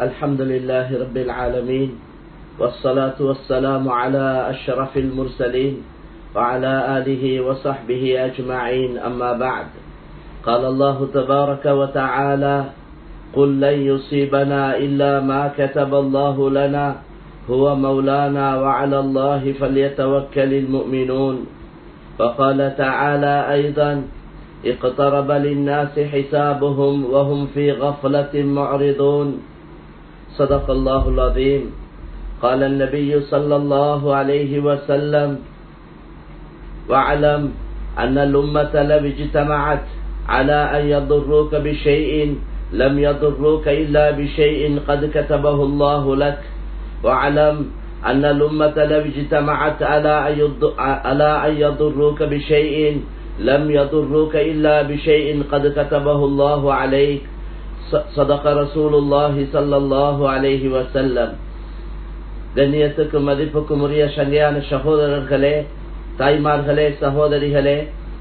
الحمد لله رب العالمين والصلاة والسلام على أشرف المرسلين وعلى آله وصحبه أجمعين أما بعد قال الله تبارك وتعالى قل لن يصيبنا إلا ما كتب الله لنا هو مولانا وعلى الله فليتوكل المؤمنون وقال تعالى أيضا اقترب للناس حسابهم وهم في غفلة معرضون صدق الله العظيم قال النبي صلى الله عليه وسلم واعلم أن الأمة لو اجتمعت على أن يضروك بشيء لم يضروك إلا بشيء قد كتبه الله لك واعلم أن الأمة لو اجتمعت على أن يضروك بشيء لم يضروك إلا بشيء قد كتبه الله عليك صدق رسول الله صلى الله عليه وسلم கண்ணியத்துக்கும் மதிப்புக்கும் உரிய சங்கையான சகோதரர்களே தாய்மார்களே சகோதரிகளே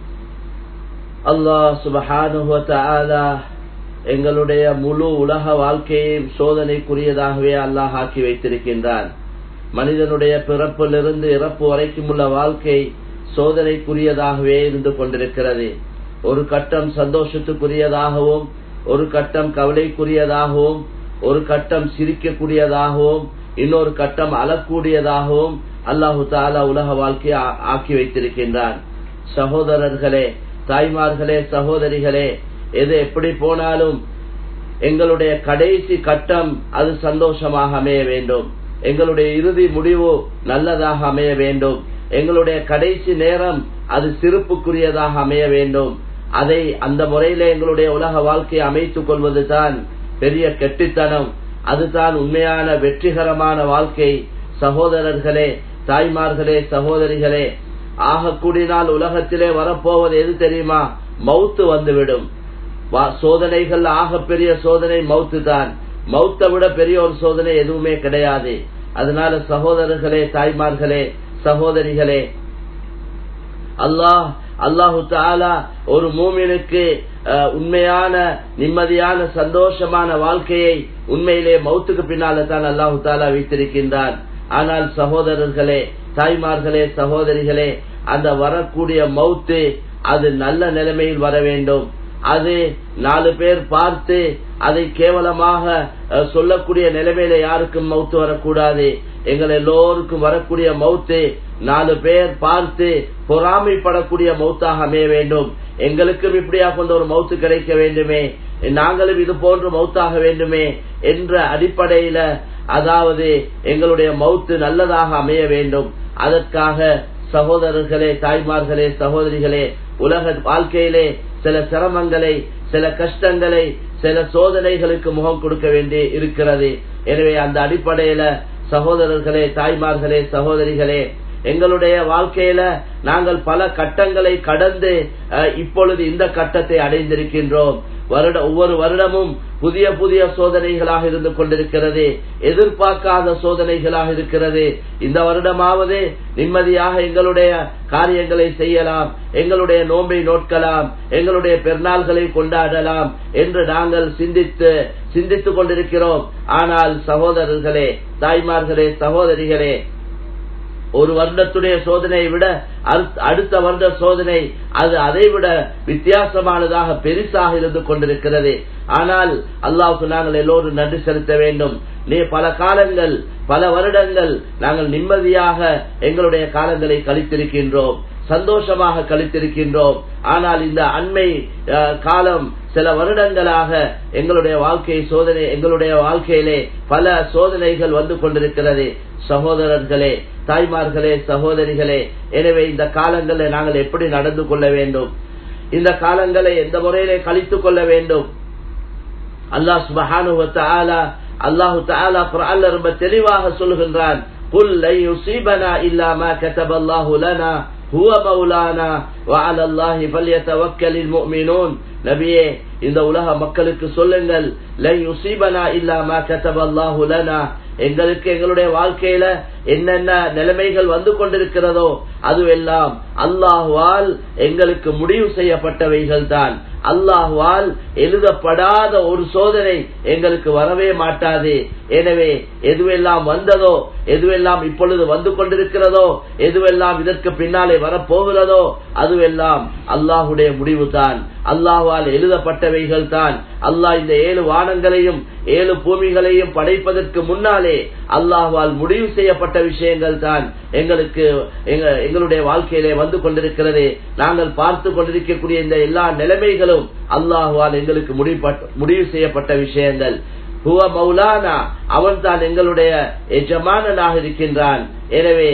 அல்லாஹ் சுபஹானுவ எங்களுடைய முழு உலக வாழ்க்கையையும் சோதனைக்குரியதாகவே அல்லாஹ் ஆக்கி வைத்திருக்கின்றான் மனிதனுடைய பிறப்பிலிருந்து இறப்பு வரைக்கும் உள்ள வாழ்க்கை சோதனைக்குரியதாகவே இருந்து கொண்டிருக்கிறது ஒரு கட்டம் சந்தோஷத்துக்குரியதாகவும் ஒரு கட்டம் கவலைக்குரியதாகவும் ஒரு கட்டம் சிரிக்கக்கூடியதாகவும் இன்னொரு கட்டம் அழக்கூடியதாகவும் அல்லாஹு தாலா உலக வாழ்க்கையை ஆக்கி வைத்திருக்கின்றான் சகோதரர்களே தாய்மார்களே சகோதரிகளே எது எப்படி போனாலும் எங்களுடைய கடைசி கட்டம் அது சந்தோஷமாக அமைய வேண்டும் எங்களுடைய இறுதி முடிவு நல்லதாக அமைய வேண்டும் எங்களுடைய கடைசி நேரம் அது சிறப்புக்குரியதாக அமைய வேண்டும் அதை அந்த முறையில எங்களுடைய உலக வாழ்க்கையை அமைத்துக் கொள்வது தான் பெரிய கெட்டித்தனம் அதுதான் உண்மையான வெற்றிகரமான வாழ்க்கை சகோதரர்களே தாய்மார்களே சகோதரிகளே ஆக கூடினால் உலகத்திலே வரப்போவது எது தெரியுமா மவுத்து வந்துவிடும் சோதனைகள் ஆக பெரிய சோதனை மவுத்து தான் மவுத்தை விட பெரிய ஒரு சோதனை எதுவுமே கிடையாது அதனால சகோதரர்களே தாய்மார்களே சகோதரிகளே அல்லாஹ் அல்லாஹு தாலா ஒரு மூமினுக்கு உண்மையான நிம்மதியான சந்தோஷமான வாழ்க்கையை உண்மையிலே மௌத்துக்கு பின்னால தான் அல்லாஹு தாலா வைத்திருக்கின்றான் ஆனால் சகோதரர்களே தாய்மார்களே சகோதரிகளே அந்த வரக்கூடிய மௌத்து அது நல்ல நிலைமையில் வர வேண்டும் அது நாலு பேர் பார்த்து அதை கேவலமாக சொல்லக்கூடிய நிலைமையில யாருக்கும் மவுத்து வரக்கூடாது எங்கள் எல்லோருக்கும் வரக்கூடிய மவுத்து நாலு பேர் பார்த்து பொறாமைப்படக்கூடிய மௌத்தாக அமைய வேண்டும் எங்களுக்கும் இப்படியா கொண்ட ஒரு மவுத்து கிடைக்க வேண்டுமே நாங்களும் இது போன்று மௌத்தாக வேண்டுமே என்ற அடிப்படையில அதாவது எங்களுடைய மவுத்து நல்லதாக அமைய வேண்டும் அதற்காக சகோதரர்களே தாய்மார்களே சகோதரிகளே உலக வாழ்க்கையிலே சில சிரமங்களை சில கஷ்டங்களை சில சோதனைகளுக்கு முகம் கொடுக்க வேண்டி இருக்கிறது எனவே அந்த அடிப்படையில சகோதரர்களே தாய்மார்களே சகோதரிகளே எங்களுடைய வாழ்க்கையில நாங்கள் பல கட்டங்களை கடந்து இப்பொழுது இந்த கட்டத்தை அடைந்திருக்கின்றோம் வருட ஒவ்வொரு வருடமும் புதிய புதிய சோதனைகளாக இருந்து கொண்டிருக்கிறது எதிர்பார்க்காத சோதனைகளாக இருக்கிறது இந்த வருடமாவது நிம்மதியாக எங்களுடைய காரியங்களை செய்யலாம் எங்களுடைய நோன்பை நோட்கலாம் எங்களுடைய பெருநாள்களை கொண்டாடலாம் என்று நாங்கள் சிந்தித்து சிந்தித்துக் கொண்டிருக்கிறோம் ஆனால் சகோதரர்களே தாய்மார்களே சகோதரிகளே ஒரு வருடத்துடைய சோதனையை விட அடுத்த வருட சோதனை அது அதை விட வித்தியாசமானதாக பெரிசாக இருந்து கொண்டிருக்கிறது ஆனால் அல்லாவுக்கு நாங்கள் எல்லோரும் நன்றி செலுத்த வேண்டும் நீ பல காலங்கள் பல வருடங்கள் நாங்கள் நிம்மதியாக எங்களுடைய காலங்களை கழித்திருக்கின்றோம் சந்தோஷமாக கழித்திருக்கின்றோம் ஆனால் இந்த அண்மை காலம் சில வருடங்களாக எங்களுடைய வாழ்க்கை சோதனை எங்களுடைய வாழ்க்கையிலே பல சோதனைகள் வந்து கொண்டிருக்கிறது சகோதரர்களே தாய்மார்களே சகோதரிகளே எனவே இந்த காலங்களை நாங்கள் எப்படி நடந்து கொள்ள வேண்டும் இந்த காலங்களை எந்த முறையிலே கழித்துக் கொள்ள வேண்டும் அல்லாஹ் சுபஹானு அல்லாஹு தாலா குரான்ல ரொம்ப தெளிவாக சொல்லுகின்றான் குல் லை யுசீபனா இல்லா மா கதபல்லாஹு லனா ஹுவ மௌலானா வஅலா அல்லாஹி ஃபல்யதவக்கலில் முஃமினூன் நபியே இந்த உலக மக்களுக்கு சொல்லுங்கள் லை யுசீபனா இல்லா மா கதபல்லாஹு லனா எங்களுக்கு எங்களுடைய வாழ்க்கையில என்னென்ன நிலைமைகள் வந்து கொண்டிருக்கிறதோ அதுவெல்லாம் அல்லாஹுவால் எங்களுக்கு முடிவு செய்யப்பட்டவைகள் தான் அல்லாஹுவால் எழுதப்படாத ஒரு சோதனை எங்களுக்கு வரவே மாட்டாது எனவே எதுவெல்லாம் வந்ததோ எதுவெல்லாம் இப்பொழுது வந்து கொண்டிருக்கிறதோ எதுவெல்லாம் இதற்கு பின்னாலே வரப்போகிறதோ அதுவெல்லாம் அல்லாஹுடைய முடிவு தான் அல்லாஹால் எழுதப்பட்டவைகள் தான் அல்லாஹ் இந்த ஏழு வானங்களையும் ஏழு பூமிகளையும் படைப்பதற்கு முன்னாலே அல்லாஹால் முடிவு செய்யப்பட்ட விஷயங்கள் தான் எங்களுக்கு எங்களுடைய வாழ்க்கையிலே வந்து கொண்டிருக்கிறது நாங்கள் பார்த்து கொண்டிருக்கக்கூடிய இந்த எல்லா நிலைமைகளும் அல்லாஹுவால் எங்களுக்கு முடிவு செய்யப்பட்ட விஷயங்கள் ஹுவ மௌலானா அவன் தான் எங்களுடைய எஜமானனாக இருக்கின்றான் எனவே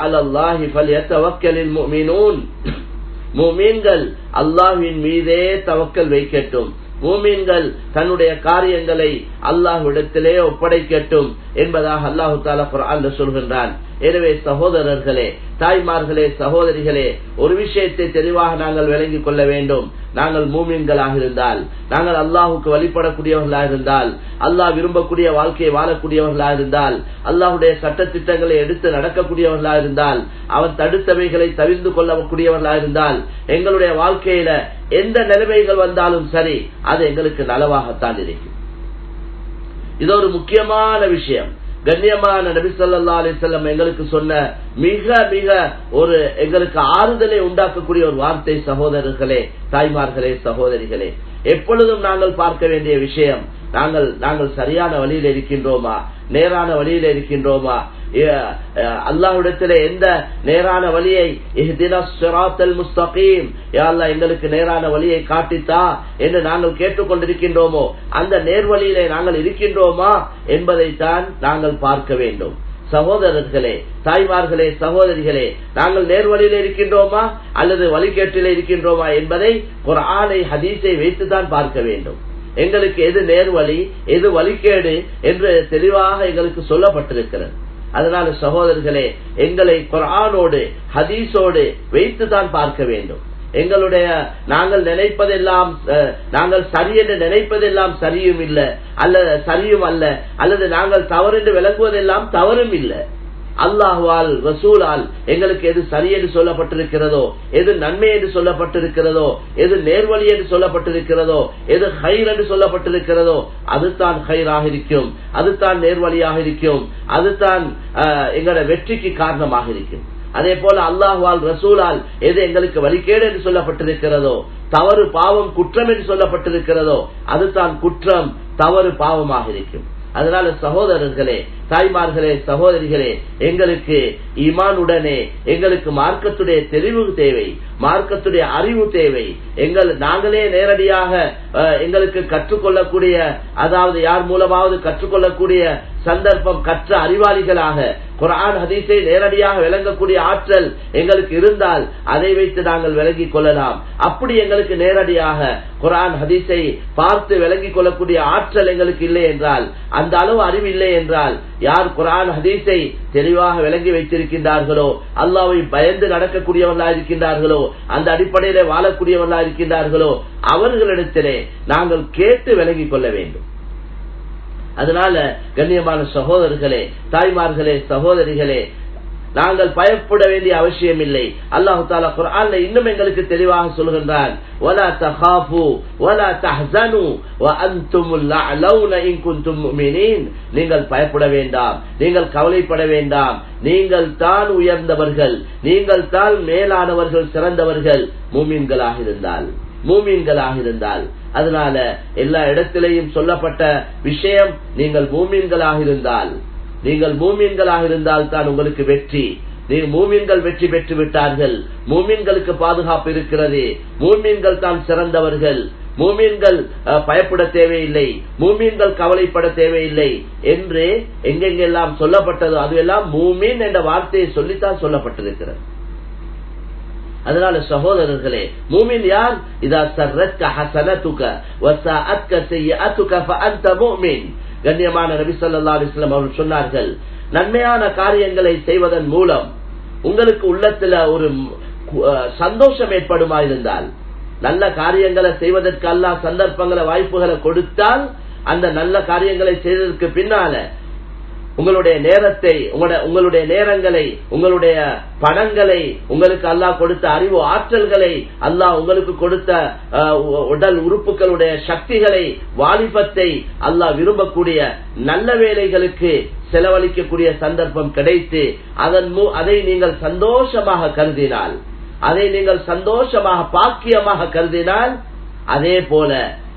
மூமீன்கள் அல்லாஹின் மீதே தவக்கல் வைக்கட்டும் மூமீன்கள் தன்னுடைய காரியங்களை அல்லாஹ்விடத்திலே ஒப்படைக்கட்டும் என்பதாக அல்லாஹு தாலா குரான் சொல்கின்றான் எனவே சகோதரர்களே தாய்மார்களே சகோதரிகளே ஒரு விஷயத்தை தெளிவாக நாங்கள் விளங்கிக் கொள்ள வேண்டும் நாங்கள் மூமீன்களாக இருந்தால் நாங்கள் அல்லாஹுக்கு வழிபடக்கூடியவர்களாக இருந்தால் அல்லாஹ் விரும்பக்கூடிய வாழ்க்கையை வாழக்கூடியவர்களாக இருந்தால் அல்லாஹுடைய சட்ட திட்டங்களை எடுத்து நடக்கக்கூடியவர்களாக இருந்தால் அவன் தடுத்தவைகளை தவிர்ந்து கொள்ளக்கூடியவர்களாக இருந்தால் எங்களுடைய வாழ்க்கையில எந்த நிலைமைகள் வந்தாலும் சரி அது எங்களுக்கு நலவாகத்தான் இருக்கும் இது ஒரு முக்கியமான விஷயம் கண்ணியமான நபி சொல்லா அலிசல்லம் எங்களுக்கு சொன்ன மிக மிக ஒரு எங்களுக்கு ஆறுதலை உண்டாக்கக்கூடிய ஒரு வார்த்தை சகோதரர்களே தாய்மார்களே சகோதரிகளே எப்பொழுதும் நாங்கள் பார்க்க வேண்டிய விஷயம் நாங்கள் நாங்கள் சரியான வழியில் இருக்கின்றோமா நேரான வழியில் இருக்கின்றோமா அல்லாஹ்விடத்தில் எந்த நேரான வழியை முஸ்தகீம் எங்களுக்கு நேரான வழியை காட்டித்தா என்று நாங்கள் கேட்டுக்கொண்டிருக்கின்றோமோ அந்த நேர்வழியிலே நாங்கள் இருக்கின்றோமா என்பதைத்தான் நாங்கள் பார்க்க வேண்டும் சகோதரர்களே தாய்மார்களே சகோதரிகளே நாங்கள் நேர்வழியில் இருக்கின்றோமா அல்லது வழிகேட்டில் இருக்கின்றோமா என்பதை ஒரு ஆணை ஹதீஸை வைத்துதான் பார்க்க வேண்டும் எங்களுக்கு எது நேர்வழி எது வழிகேடு என்று தெளிவாக எங்களுக்கு சொல்லப்பட்டிருக்கிறது அதனால சகோதரர்களே எங்களை குரானோடு ஹதீஸோடு வைத்துதான் பார்க்க வேண்டும் எங்களுடைய நாங்கள் நினைப்பதெல்லாம் நாங்கள் சரி என்று நினைப்பதெல்லாம் சரியும் இல்லை அல்ல சரியும் அல்ல அல்லது நாங்கள் தவறு என்று விளங்குவதெல்லாம் தவறும் இல்லை அல்லாஹுவால் ரசூலால் எங்களுக்கு எது சரி என்று சொல்லப்பட்டிருக்கிறதோ எது நன்மை என்று சொல்லப்பட்டிருக்கிறதோ எது நேர்வழி என்று சொல்லப்பட்டிருக்கிறதோ எது ஹைர் என்று சொல்லப்பட்டிருக்கிறதோ அதுதான் ஹைராக இருக்கும் அதுதான் நேர்வழியாக இருக்கும் அதுதான் எங்களோட வெற்றிக்கு காரணமாக இருக்கும் அதே போல அல்லாஹுவால் ரசூலால் எது எங்களுக்கு வழிகேடு என்று சொல்லப்பட்டிருக்கிறதோ தவறு பாவம் குற்றம் என்று சொல்லப்பட்டிருக்கிறதோ அதுதான் குற்றம் தவறு பாவமாக இருக்கும் அதனால சகோதரர்களே தாய்மார்களே சகோதரிகளே எங்களுக்கு ஈமானுடனே எங்களுக்கு மார்க்கத்துடைய தெளிவு தேவை மார்க்கத்துடைய அறிவு தேவை எங்கள் நாங்களே நேரடியாக எங்களுக்கு கற்றுக்கொள்ளக்கூடிய அதாவது யார் மூலமாவது கற்றுக்கொள்ளக்கூடிய சந்தர்ப்பம் கற்ற அறிவாளிகளாக குரான் ஹதீஸை நேரடியாக விளங்கக்கூடிய ஆற்றல் எங்களுக்கு இருந்தால் அதை வைத்து நாங்கள் விளங்கிக் கொள்ளலாம் அப்படி எங்களுக்கு நேரடியாக குரான் ஹதீஸை பார்த்து விளங்கிக் கொள்ளக்கூடிய ஆற்றல் எங்களுக்கு இல்லை என்றால் அந்த அளவு அறிவு இல்லை என்றால் யார் குரான் ஹதீஸை தெளிவாக விளங்கி வைத்திருக்கின்றார்களோ அல்லாவை பயந்து நடக்கக்கூடியவர்களா இருக்கின்றார்களோ அந்த அடிப்படையில வாழக்கூடியவர்களா இருக்கின்றார்களோ அவர்களிடத்திலே நாங்கள் கேட்டு விளங்கிக் கொள்ள வேண்டும் அதனால கண்ணியமான சகோதரர்களே தாய்மார்களே சகோதரிகளே நாங்கள் பயப்பட வேண்டிய அவசியம் இல்லை அல்லாஹு தாலா குரான்ல இன்னும் எங்களுக்கு தெளிவாக சொல்கின்றான் ولا تخافوا ولا تحزنوا وانتم الاعلون ان كنتم مؤمنين நீங்கள் பயப்பட வேண்டாம் நீங்கள் கவலைப்பட வேண்டாம் நீங்கள் தான் உயர்ந்தவர்கள் நீங்கள் தான் மேலானவர்கள் சிறந்தவர்கள் மூமின்களாக இருந்தால் மூமீன்களாக இருந்தால் அதனால எல்லா இடத்திலேயும் சொல்லப்பட்ட விஷயம் நீங்கள் மூமீன்களாக இருந்தால் நீங்கள் மூமீன்களாக இருந்தால் தான் உங்களுக்கு வெற்றி நீங்கள் மூமீன்கள் வெற்றி பெற்று விட்டார்கள் மூமீன்களுக்கு பாதுகாப்பு இருக்கிறது மூமீன்கள் தான் சிறந்தவர்கள் மூமீன்கள் பயப்பட தேவையில்லை மூமீன்கள் கவலைப்பட தேவையில்லை என்று எங்கெங்கெல்லாம் சொல்லப்பட்டதோ அதுவெல்லாம் மூமீன் என்ற வார்த்தையை சொல்லித்தான் சொல்லப்பட்டிருக்கிறது அதனால சகோதரர்களே மூமின் யார் இதா சர்ரத்க ஹசனத்துக வசாஅத்க செய்யஅத்துக ஃபஅன்த முஃமின் கண்ணியமான நபி ஸல்லல்லாஹு அலைஹி வஸல்லம் அவர்கள் சொன்னார்கள் நன்மையான காரியங்களை செய்வதன் மூலம் உங்களுக்கு உள்ளத்துல ஒரு சந்தோஷம் ஏற்படுமா இருந்தால் நல்ல காரியங்களை செய்வதற்கு அல்லாஹ் சந்தர்ப்பங்களை வாய்ப்புகளை கொடுத்தால் அந்த நல்ல காரியங்களை செய்ததற்கு பின்னால உங்களுடைய நேரத்தை உங்களுடைய நேரங்களை உங்களுடைய பணங்களை உங்களுக்கு அல்லாஹ் கொடுத்த அறிவு ஆற்றல்களை அல்லாஹ் உங்களுக்கு கொடுத்த உடல் உறுப்புகளுடைய சக்திகளை வாலிபத்தை அல்லாஹ் விரும்பக்கூடிய நல்ல வேலைகளுக்கு செலவழிக்கக்கூடிய சந்தர்ப்பம் கிடைத்து அதன் அதை நீங்கள் சந்தோஷமாக கருதினால் அதை நீங்கள் சந்தோஷமாக பாக்கியமாக கருதினால் அதே போல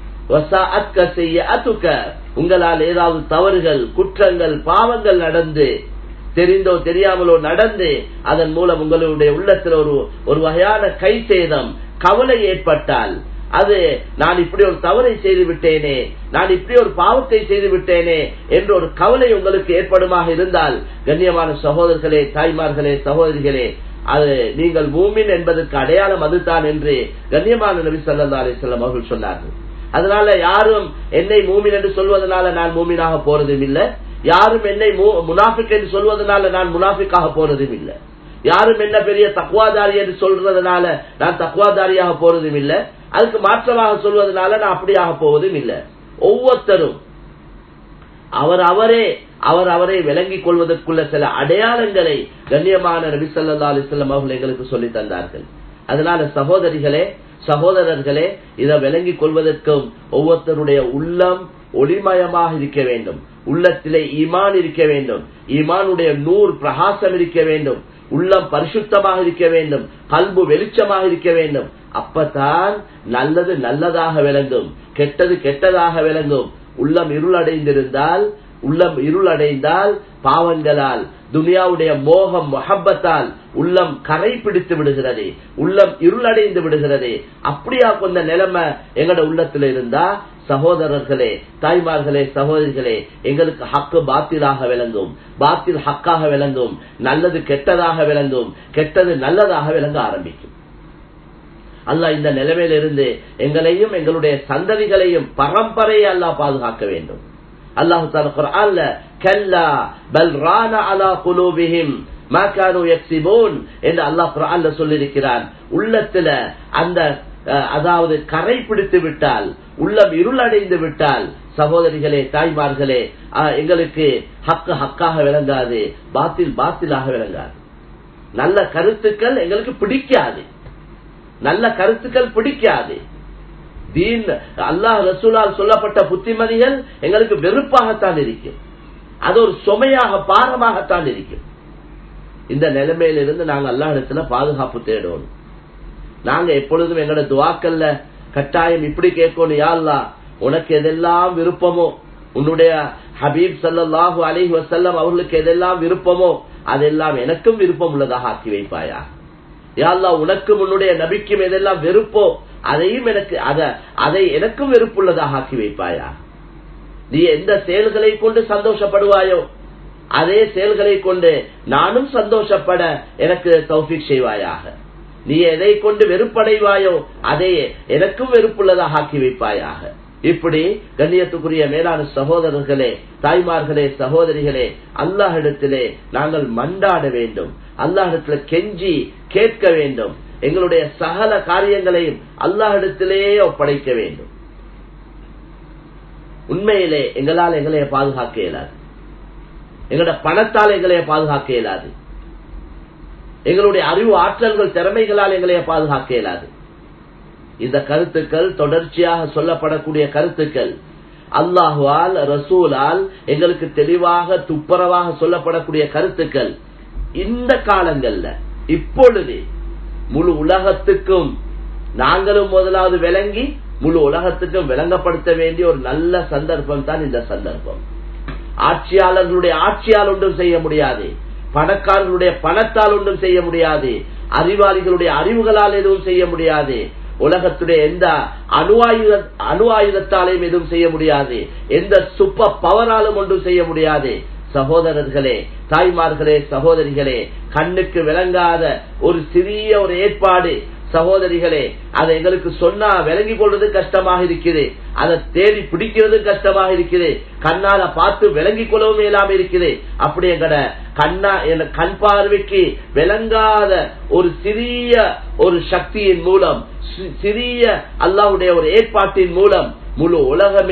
உங்களால் ஏதாவது தவறுகள் குற்றங்கள் பாவங்கள் நடந்து தெரிந்தோ தெரியாமலோ நடந்து அதன் மூலம் உங்களுடைய உள்ளத்தில் ஒரு ஒரு வகையான கை சேதம் கவலை ஏற்பட்டால் அது நான் இப்படி ஒரு தவறை செய்து விட்டேனே நான் இப்படி ஒரு பாவத்தை செய்து விட்டேனே என்ற ஒரு கவலை உங்களுக்கு ஏற்படுமாக இருந்தால் கண்ணியமான சகோதரர்களே தாய்மார்களே சகோதரிகளே அது நீங்கள் மூமின் என்பதற்கு அடையாளம் அதுதான் என்று கண்ணியமான நபி சல்லா அலிஸ்லாம் அவர்கள் சொன்னார்கள் அதனால யாரும் என்னை மூமின் என்று சொல்வதனால நான் மூமினாக போறதும் இல்லை யாரும் என்னை முனாஃபிக் என்று சொல்வதனால நான் முனாஃபிக்காக போறதும் இல்லை யாரும் என்ன பெரிய தக்குவாதாரி என்று சொல்றதுனால நான் தக்குவாதாரியாக போறதும் இல்லை அதுக்கு மாற்றமாக சொல்வதனால நான் அப்படியாக போவதும் இல்லை ஒவ்வொருத்தரும் அவர் அவரே அவர் அவரை விளங்கிக் கொள்வதற்குள்ள சில அடையாளங்களை கண்ணியமான நபி சொல்லா அலிஸ்லாம் அவர்கள் எங்களுக்கு சொல்லி தந்தார்கள் அதனால சகோதரிகளே சகோதரர்களே இதை விளங்கிக் கொள்வதற்கும் ஒவ்வொருத்தருடைய உள்ளம் ஒளிமயமாக இருக்க வேண்டும் உள்ளத்திலே ஈமான் இருக்க வேண்டும் ஈமானுடைய நூறு பிரகாசம் இருக்க வேண்டும் உள்ளம் பரிசுத்தமாக இருக்க வேண்டும் கல்பு வெளிச்சமாக இருக்க வேண்டும் அப்பதான் நல்லது நல்லதாக விளங்கும் கெட்டது கெட்டதாக விளங்கும் உள்ளம் இருளடைந்திருந்தால் உள்ளம் இருளடைந்தால் பாவங்களால் துனியாவுடைய மோகம் மொஹப்பத்தால் உள்ளம் கரை பிடித்து விடுகிறது உள்ளம் இருளடைந்து விடுகிறது அப்படியா கொண்ட நிலைமை எங்கட உள்ளத்துல இருந்தா சகோதரர்களே தாய்மார்களே சகோதரிகளே எங்களுக்கு ஹக்கு பாத்திலாக விளங்கும் பாத்தில் ஹக்காக விளங்கும் நல்லது கெட்டதாக விளங்கும் கெட்டது நல்லதாக விளங்க ஆரம்பிக்கும் அல்ல இந்த நிலைமையிலிருந்து எங்களையும் எங்களுடைய சந்ததிகளையும் பரம்பரையை அல்லாஹ் பாதுகாக்க வேண்டும் அல்லாஹு குர்ஆன்ல கல்லா பல் ரான அலா குலூபிஹிம் மா கானு யக்ஸிபூன் என்று அல்லாஹ் குர்ஆன்ல சொல்லியிருக்கிறான் உள்ளத்துல அந்த அதாவது கரை பிடித்து விட்டால் உள்ளம் இருளடைந்து விட்டால் சகோதரிகளே தாய்மார்களே எங்களுக்கு ஹக்கு ஹக்காக விளங்காது பாத்தில் பாத்திலாக விளங்காது நல்ல கருத்துக்கள் எங்களுக்கு பிடிக்காது நல்ல கருத்துக்கள் பிடிக்காது தீன் அல்லாஹ் ரசூலால் சொல்லப்பட்ட புத்திமதிகள் எங்களுக்கு வெறுப்பாகத்தான் இருக்கும் அது ஒரு சுமையாக பாரமாகத்தான் இருக்கும் இந்த நிலைமையிலிருந்து நாங்க அல்லா இடத்துல பாதுகாப்பு தேடணும் நாங்க எப்பொழுதும் எங்களோட துவாக்கல்ல கட்டாயம் இப்படி கேட்கணும் யாழ்லா உனக்கு எதெல்லாம் விருப்பமோ உன்னுடைய ஹபீப் சல்லாஹு அலஹி வசல்லம் அவர்களுக்கு எதெல்லாம் விருப்பமோ அதெல்லாம் எனக்கும் விருப்பம் உள்ளதாக ஆக்கி வைப்பாயா யாழ்லா உனக்கும் உன்னுடைய நபிக்கும் எதெல்லாம் வெறுப்போ அதையும் எனக்கு அத அதை எனக்கும் வெறுப்புள்ளதாக ஆக்கி வைப்பாயா நீ எந்த செயல்களை கொண்டு சந்தோஷப்படுவாயோ அதே செயல்களை கொண்டு நானும் சந்தோஷப்பட எனக்கு தௌஃபிக் செய்வாயாக நீ எதை கொண்டு வெறுப்படைவாயோ அதை எனக்கும் வெறுப்புள்ளதாக ஆக்கி வைப்பாயாக இப்படி கண்ணியத்துக்குரிய மேலான சகோதரர்களே தாய்மார்களே சகோதரிகளே அல்லாஹிடத்திலே நாங்கள் மண்டாட வேண்டும் அல்லாஹிடத்துல கெஞ்சி கேட்க வேண்டும் எங்களுடைய சகல காரியங்களையும் அல்லாஹிடத்திலேயே ஒப்படைக்க வேண்டும் உண்மையிலே எங்களால் எங்களைய பாதுகாக்க இயலாது எங்களோட பணத்தால் எங்களைய பாதுகாக்க இயலாது எங்களுடைய அறிவு ஆற்றல்கள் திறமைகளால் எங்களைய பாதுகாக்க இயலாது இந்த கருத்துக்கள் தொடர்ச்சியாக சொல்லப்படக்கூடிய கருத்துக்கள் அல்லாஹுவால் ரசூலால் எங்களுக்கு தெளிவாக துப்புரவாக சொல்லப்படக்கூடிய கருத்துக்கள் இந்த காலங்கள்ல இப்பொழுது முழு உலகத்துக்கும் நாங்களும் முதலாவது விளங்கி முழு உலகத்துக்கும் விளங்கப்படுத்த வேண்டிய ஒரு நல்ல சந்தர்ப்பம் தான் இந்த சந்தர்ப்பம் ஆட்சியாளர்களுடைய ஆட்சியால் ஒன்றும் செய்ய முடியாது பணக்காரர்களுடைய பணத்தால் ஒன்றும் செய்ய முடியாது அறிவாளிகளுடைய அறிவுகளால் எதுவும் செய்ய முடியாது உலகத்துடைய எந்த அணு ஆயுத அணு ஆயுதத்தாலையும் எதுவும் செய்ய முடியாது எந்த சுப்ப பவராலும் ஒன்றும் செய்ய முடியாது சகோதரர்களே தாய்மார்களே சகோதரிகளே கண்ணுக்கு விளங்காத ஒரு சிறிய ஒரு ஏற்பாடு சகோதரிகளே அதை எங்களுக்கு சொன்னா விளங்கி கொள்வது கஷ்டமாக இருக்குது அதை தேடி பிடிக்கிறது கஷ்டமாக இருக்குது கண்ணால பார்த்து விளங்கி கொள்ளவும் இயலாம இருக்குது அப்படி எங்கட கண்ணா என கண் பார்வைக்கு விளங்காத ஒரு சிறிய ஒரு சக்தியின் மூலம் சிறிய அல்லாவுடைய ஒரு ஏற்பாட்டின் மூலம் முழு உலகமே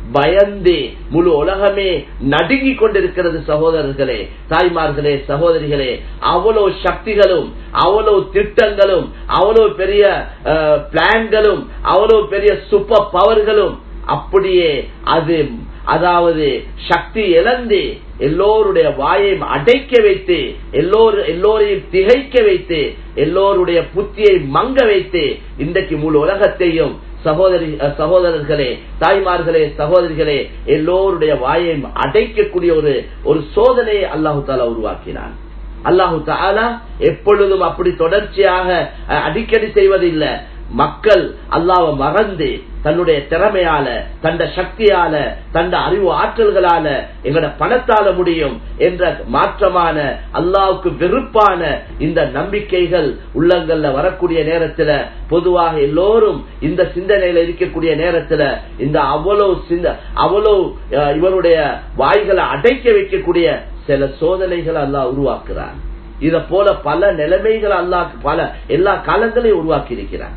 பயந்து முழு உலகமே நடுங்கிக் கொண்டிருக்கிறது சகோதரர்களே தாய்மார்களே சகோதரிகளே அவ்வளவு சக்திகளும் அவ்வளவு திட்டங்களும் அவ்வளவு பெரிய பிளான்களும் அவ்வளவு பெரிய சூப்பர் பவர்களும் அப்படியே அது அதாவது சக்தி இழந்து எல்லோருடைய வாயையும் அடைக்க வைத்து எல்லோரும் எல்லோரையும் திகைக்க வைத்து எல்லோருடைய புத்தியை மங்க வைத்து இன்றைக்கு முழு உலகத்தையும் சகோதரி சகோதரர்களே தாய்மார்களே சகோதரிகளே எல்லோருடைய வாயையும் அடைக்கக்கூடிய ஒரு ஒரு சோதனையை அல்லாஹு தாலா உருவாக்கினான் அல்லாஹு தாலா எப்பொழுதும் அப்படி தொடர்ச்சியாக அடிக்கடி செய்வதில்லை மக்கள் அல்லாவை மறந்து தன்னுடைய திறமையால தந்த சக்தியால தந்த அறிவு ஆற்றல்களால எங்கட பணத்தால முடியும் என்ற மாற்றமான அல்லாவுக்கு வெறுப்பான இந்த நம்பிக்கைகள் உள்ளங்கள்ல வரக்கூடிய நேரத்துல பொதுவாக எல்லோரும் இந்த சிந்தனையில இருக்கக்கூடிய நேரத்துல இந்த அவ்வளவு சிந்த அவ்வளவு இவருடைய வாய்களை அடைக்க வைக்கக்கூடிய சில சோதனைகளை அல்லாஹ் உருவாக்குறான் இத போல பல நிலைமைகள் அல்லாஹ் பல எல்லா காலங்களையும் உருவாக்கி இருக்கிறான்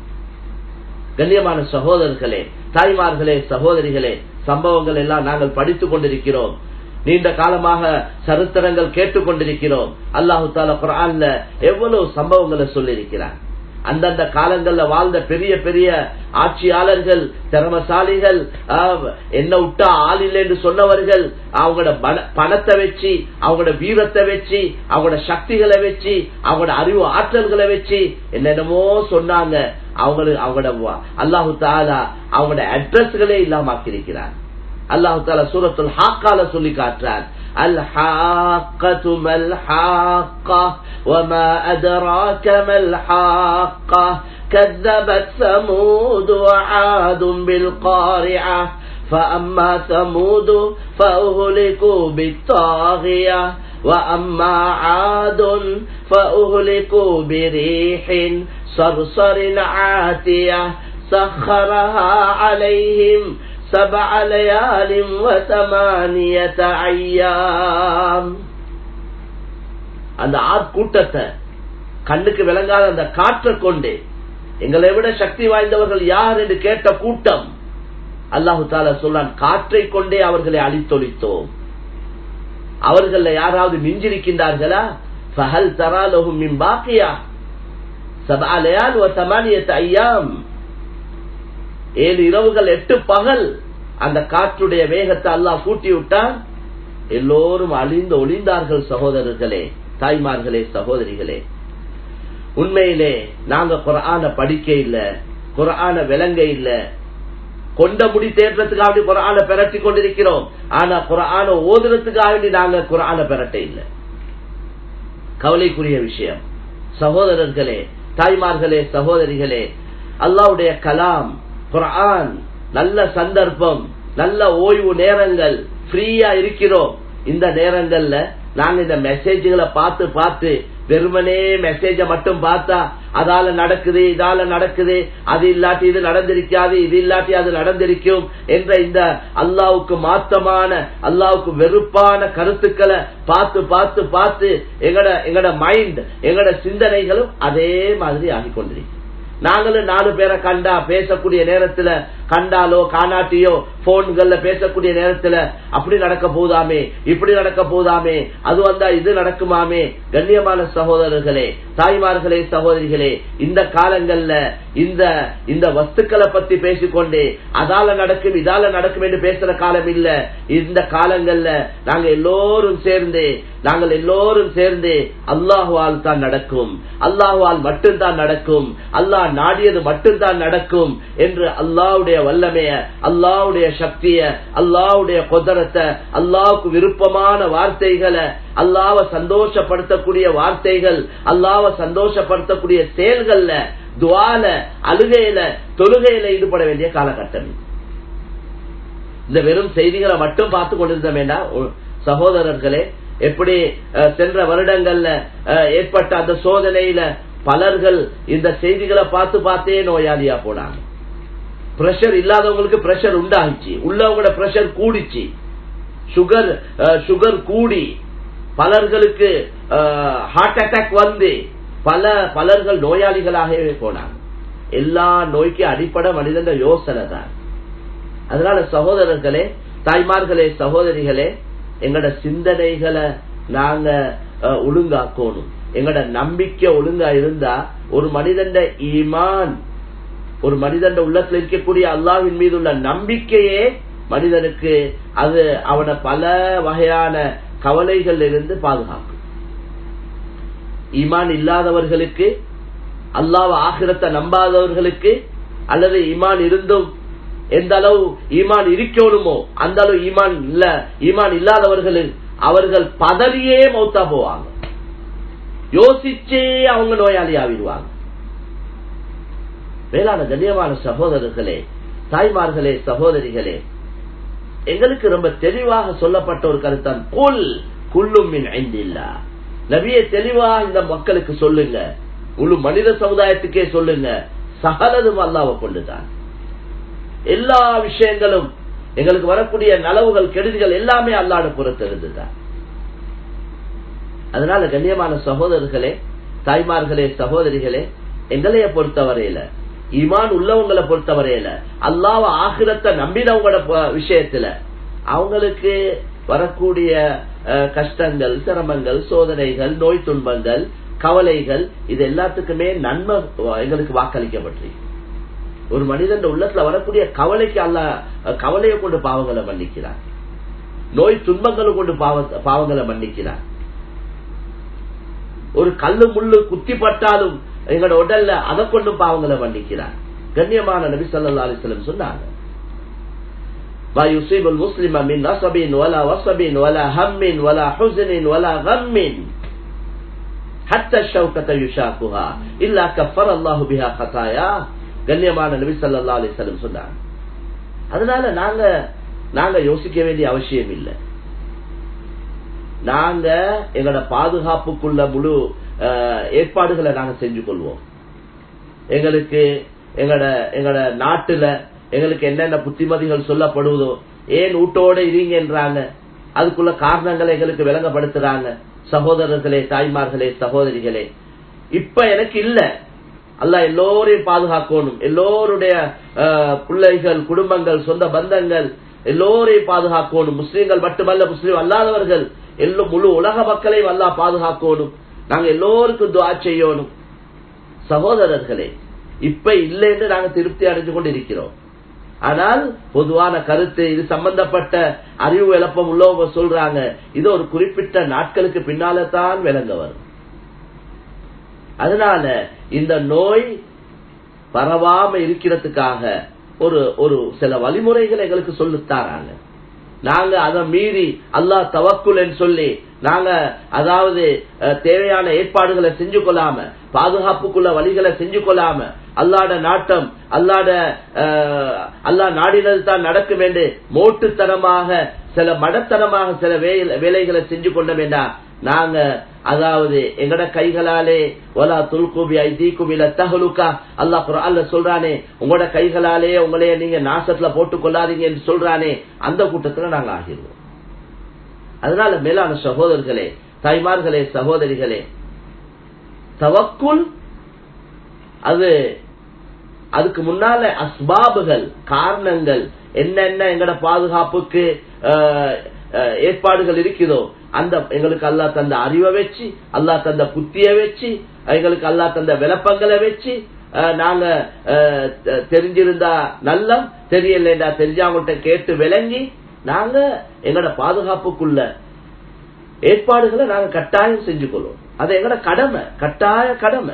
கண்ணியமான சகோதரர்களே தாய்மார்களே சகோதரிகளே சம்பவங்கள் எல்லாம் நாங்கள் படித்துக் கொண்டிருக்கிறோம் நீண்ட காலமாக சரித்திரங்கள் கேட்டுக்கொண்டிருக்கிறோம் அல்லாஹு தாலா குரான்ல எவ்வளவு சம்பவங்களை சொல்லியிருக்கிறார் அந்தந்த காலங்கள்ல வாழ்ந்த பெரிய பெரிய ஆட்சியாளர்கள் திறமசாலிகள் என்ன விட்டா ஆள் இல்லை என்று சொன்னவர்கள் அவங்களோட பணத்தை வச்சு அவங்களோட வீரத்தை வச்சு அவங்களோட சக்திகளை வச்சு அவங்களோட அறிவு ஆற்றல்களை வச்சு என்னென்னமோ சொன்னாங்க அவங்களுக்கு அவங்களோட அல்லாஹு தாலா அவங்களோட அட்ரஸ்களே இல்லாம ஆக்கியிருக்கிறார் அல்லாஹு தாலா சூரத்துல் ஹாக்கால சொல்லி காட்டுறார் الحاقة ما الحاقة وما أدراك ما الحاقة كذبت ثمود وعاد بالقارعة فأما ثمود فأهلكوا بالطاغية وأما عاد فأهلكوا بريح صرصر عاتية سخرها عليهم سبع ليال وثمانية أيام அந்த ஆட்கூட்டத்தை கண்ணுக்கு விளங்காத அந்த காற்றை கொண்டு எங்களை விட சக்தி வாய்ந்தவர்கள் யார் என்று கேட்ட கூட்டம் அல்லாஹு தாலா சொல்லான் காற்றை கொண்டே அவர்களை அழித்தொழித்தோம் அவர்கள் யாராவது மிஞ்சிருக்கின்றார்களா ஃபஹல் தராலஹும் மின் பாக்கியா சபாலயால் சமானியத் ஐயாம் ஏழு இரவுகள் எட்டு பகல் அந்த காற்றுடைய வேகத்தை அல்லாஹ் கூட்டி விட்டான் எல்லோரும் அழிந்து ஒளிந்தார்கள் சகோதரர்களே தாய்மார்களே சகோதரிகளே உண்மையிலே நாங்க குரான படிக்க இல்ல குரான விளங்க இல்ல கொண்ட முடி தேற்றத்துக்காக குரான பெரட்டி கொண்டிருக்கிறோம் ஆனா குரான ஓதுறதுக்காக நாங்க குரான பெரட்ட இல்ல கவலைக்குரிய விஷயம் சகோதரர்களே தாய்மார்களே சகோதரிகளே அல்லாவுடைய கலாம் குரான் நல்ல சந்தர்ப்பம் நல்ல ஓய்வு நேரங்கள் ஃப்ரீயா இருக்கிறோம் இந்த நேரங்கள்ல நாங்க இந்த மெசேஜ்களை பார்த்து பார்த்து வெறுமனே மெசேஜ மட்டும் பார்த்தா அதால நடக்குது இதால நடக்குது அது இல்லாட்டி இது நடந்திருக்காது இது இல்லாட்டி அது நடந்திருக்கும் என்ற இந்த அல்லாவுக்கு மாத்தமான அல்லாவுக்கு வெறுப்பான கருத்துக்களை பார்த்து பார்த்து பார்த்து எங்கட எங்கட மைண்ட் எங்கட சிந்தனைகளும் அதே மாதிரி ஆகிக்கொண்டிருக்கு நாங்களும் நாலு பேரை கண்டா பேசக்கூடிய நேரத்துல கண்டாலோ காணாட்டியோ போன்கள்ல பேசக்கூடிய நேரத்துல அப்படி நடக்க போதாமே இப்படி நடக்க போதாமே அது வந்தா இது நடக்குமாமே கண்ணியமான சகோதரர்களே தாய்மார்களே சகோதரிகளே இந்த காலங்கள்ல இந்த இந்த வஸ்துக்களை பத்தி பேசிக்கொண்டே அதால நடக்கும் இதால நடக்கும் என்று பேசுற காலம் இல்ல இந்த காலங்கள்ல நாங்க எல்லோரும் சேர்ந்து நாங்கள் எல்லோரும் சேர்ந்து அல்லாஹுவால் தான் நடக்கும் அல்லாஹுவால் மட்டும்தான் நடக்கும் அல்லாஹ் நாடியது மட்டும்தான் நடக்கும் என்று அல்லாவுடைய வல்லமைய அல்லாவுடைய சக்திய அல்லாவுடைய கொதரத்தை அல்லாவுக்கு விருப்பமான வார்த்தைகளை அல்லாவ சந்தோஷப்படுத்தக்கூடிய வார்த்தைகள் அல்லாவ சந்தோஷப்படுத்தக்கூடிய செயல்கள்ல துவால அழுகையில தொழுகையில ஈடுபட வேண்டிய காலகட்டம் இந்த வெறும் செய்திகளை மட்டும் பார்த்து கொண்டிருந்த வேண்டாம் சகோதரர்களே எப்படி சென்ற வருடங்கள்ல ஏற்பட்ட அந்த சோதனையில பலர்கள் இந்த செய்திகளை பார்த்து பார்த்தே நோயாளியா போனாங்க பிரஷர் இல்லாதவங்களுக்கு பிரஷர் உண்டாகிச்சு உள்ளவங்களோட பிரஷர் கூடிச்சு சுகர் சுகர் கூடி பலர்களுக்கு ஹார்ட் அட்டாக் வந்து பல பலர்கள் நோயாளிகளாகவே போனாங்க எல்லா நோய்க்கு அடிப்படை மனிதன் யோசனை தான் அதனால சகோதரர்களே தாய்மார்களே சகோதரிகளே எங்கட சிந்தனைகளை நாங்க அஹ், ஒழுங்காக்கணும் எங்கட நம்பிக்கை ஒழுங்கா இருந்தா ஒரு மனிதன் ஈமான் ஒரு மனிதன் உள்ளத்துல இருக்கக்கூடிய அல்லாஹ்வின் மீது உள்ள நம்பிக்கையே மனிதனுக்கு அது அவனை பல வகையான கவலைகள் இருந்து பாதுகாக்கும் ஈமான் இல்லாதவர்களுக்கு அல்லாஹ் ஆகிரத்தை நம்பாதவர்களுக்கு அல்லது ஈமான் இருந்தும் எந்த அளவு ஈமான் இருக்கணுமோ அந்த அளவு ஈமான் இல்ல ஈமான் இல்லாதவர்கள் அவர்கள் பதவியே மௌத்தா போவாங்க யோசிச்சே அவங்க நோயாளி ஆவிடுவாங்க மேலான கண்ணியமான சகோதரர்களே தாய்மார்களே சகோதரிகளே எங்களுக்கு ரொம்ப தெளிவாக சொல்லப்பட்ட ஒரு கருத்தான் குல் குல்லும் மின் ஐந்தில்லா நபியை தெளிவா இந்த மக்களுக்கு சொல்லுங்க முழு மனித சமுதாயத்துக்கே சொல்லுங்க சகலதும் அல்லாவை கொண்டுதான் எல்லா விஷயங்களும் எங்களுக்கு வரக்கூடிய நலவுகள் கெடுதிகள் எல்லாமே அல்லாட புறத்திருந்துதான் அதனால கண்ணியமான சகோதரர்களே தாய்மார்களே சகோதரிகளே எங்களைய பொறுத்தவரையில ஈமான் உள்ளவங்களை பொறுத்தவரையில அல்லாவ ஆகிரத்தை நம்பினவங்களோட ப- விஷயத்துல அவங்களுக்கு வரக்கூடிய அஹ், கஷ்டங்கள் சிரமங்கள் சோதனைகள் நோய் துன்பங்கள் கவலைகள் இது எல்லாத்துக்குமே நன்மை எங்களுக்கு வாக்களிக்கப்பட்டிருக்கு ஒரு மனிதன் உள்ளத்துல வரக்கூடிய கவலைக்கு அல்ல கவலையை கொண்டு பாவங்களை மன்னிக்கிறார் நோய் துன்பங்களை கொண்டு பாவ- பாவங்களை மன்னிக்கிறார் ஒரு கல்லு முள்ளு குத்தி பட்டாலும் எங்களோட உடல்ல அதை கொண்டு பாவங்களை மன்னிக்கிறார் கண்ணியமான நபி ஸல்லல்லாஹு அலைஹி வஸல்லம் சொன்னாங்க ما يصيب المسلم من نصب ولا وصب ولا هم ولا حزن ولا غم حتى الشوكة يشاكها إلا كفر الله بها خطايا கண்ணியமான நபி ஸல்லல்லாஹு அலைஹி வஸல்லம் சொன்னாங்க அதனால நாங்க நாங்க யோசிக்க வேண்டிய அவசியம் இல்லை நாங்க எங்களோட பாதுகாப்புக்குள்ள முழு அஹ், ஏற்பாடுகளை நாங்க செஞ்சு கொள்வோம் எங்களுக்கு எங்களோட எங்களோட நாட்டுல எங்களுக்கு என்னென்ன புத்திமதிகள் சொல்லப்படுவதோ ஏன் வீட்டோட இருங்கன்றாங்க அதுக்குள்ள காரணங்களை எங்களுக்கு விளங்கப்படுத்துறாங்க சகோதரர்களே தாய்மார்களே சகோதரிகளே இப்ப எனக்கு இல்ல அல்லாஹ் எல்லோரையும் பாதுகாக்கணும் எல்லோருடைய அஹ், பிள்ளைகள் குடும்பங்கள் சொந்த பந்தங்கள் எல்லோரையும் பாதுகாக்கணும் முஸ்லீம்கள் மட்டுமல்ல முஸ்லீம் அல்லாதவர்கள் எல்லோரும் முழு உலக மக்களையும் அல்லாஹ் பாதுகாக்கணும் நாங்க எல்லோருக்கும் துவா செய்யணும் சகோதரர்களே இப்ப இல்லை என்று நாங்க திருப்தி அடைஞ்சு கொண்டிருக்கிறோம் ஆனால் பொதுவான கருத்து இது சம்பந்தப்பட்ட அறிவு விளப்பம் உள்ளவங்க சொல்றாங்க இது ஒரு குறிப்பிட்ட நாட்களுக்கு பின்னால தான் விளங்க வரும் அதனால இந்த நோய் பரவாம இருக்கிறதுக்காக ஒரு ஒரு சில வழிமுறைகளை எங்களுக்கு சொல்லித்தாராங்க நாங்க அதை மீறி அல்லாஹ் தவக்குல்னு சொல்லி நாங்க அதாவது அஹ், தேவையான ஏற்பாடுகளை செஞ்சு கொள்ளாம பாதுகாப்புக்குள்ள வழிகளை செஞ்சு கொள்ளாம அல்லாட நாட்டம் அல்லாட அஹ், அல்லாஹ் நாடினது தான் நடக்கும் என்று மோட்டுத்தனமாக சில மடத்தனமாக சில வேலை- வேலைகளை செஞ்சு கொள்ள வேண்டாம் நாங்க அதாவது எங்கட கைகளாலே ஒலா துல்குபி ஐதீக்கும் இல்ல தஹலுக்கா அல்லாஹ் குர்ஆன்ல சொல்றானே உங்களோட கைகளாலே உங்களைய நீங்க நாசத்துல போட்டுக் கொள்ளாதீங்க என்று சொல்றானே அந்த கூட்டத்துல நாங்க ஆகிடுவோம் அதனால மேலான சகோதரர்களே தாய்மார்களே சகோதரிகளே தவக்குல் அது அதுக்கு முன்னால அஸ்பாபுகள் காரணங்கள் என்னென்ன எங்கட பாதுகாப்புக்கு அஹ், அஹ், ஏற்பாடுகள் இருக்குதோ அந்த எங்களுக்கு அல்லாஹ் தந்த அறிவை வச்சு அல்லாஹ் தந்த புத்திய வச்சு எங்களுக்கு அல்லாஹ் தந்த விளப்பங்களை வச்சு அஹ், நாங்க அஹ், தெ- தெரிஞ்சிருந்தா நல்லம் தெரியலடா தெரிஞ்சவங்கள்ட்ட கேட்டு விளங்கி நாங்க எங்கட பாதுகாப்புக்குள்ள ஏற்பாடுகளை நாங்க கட்டாயம் செஞ்சு கொள்வோம் அது எங்கட கடமை கட்டாய கடமை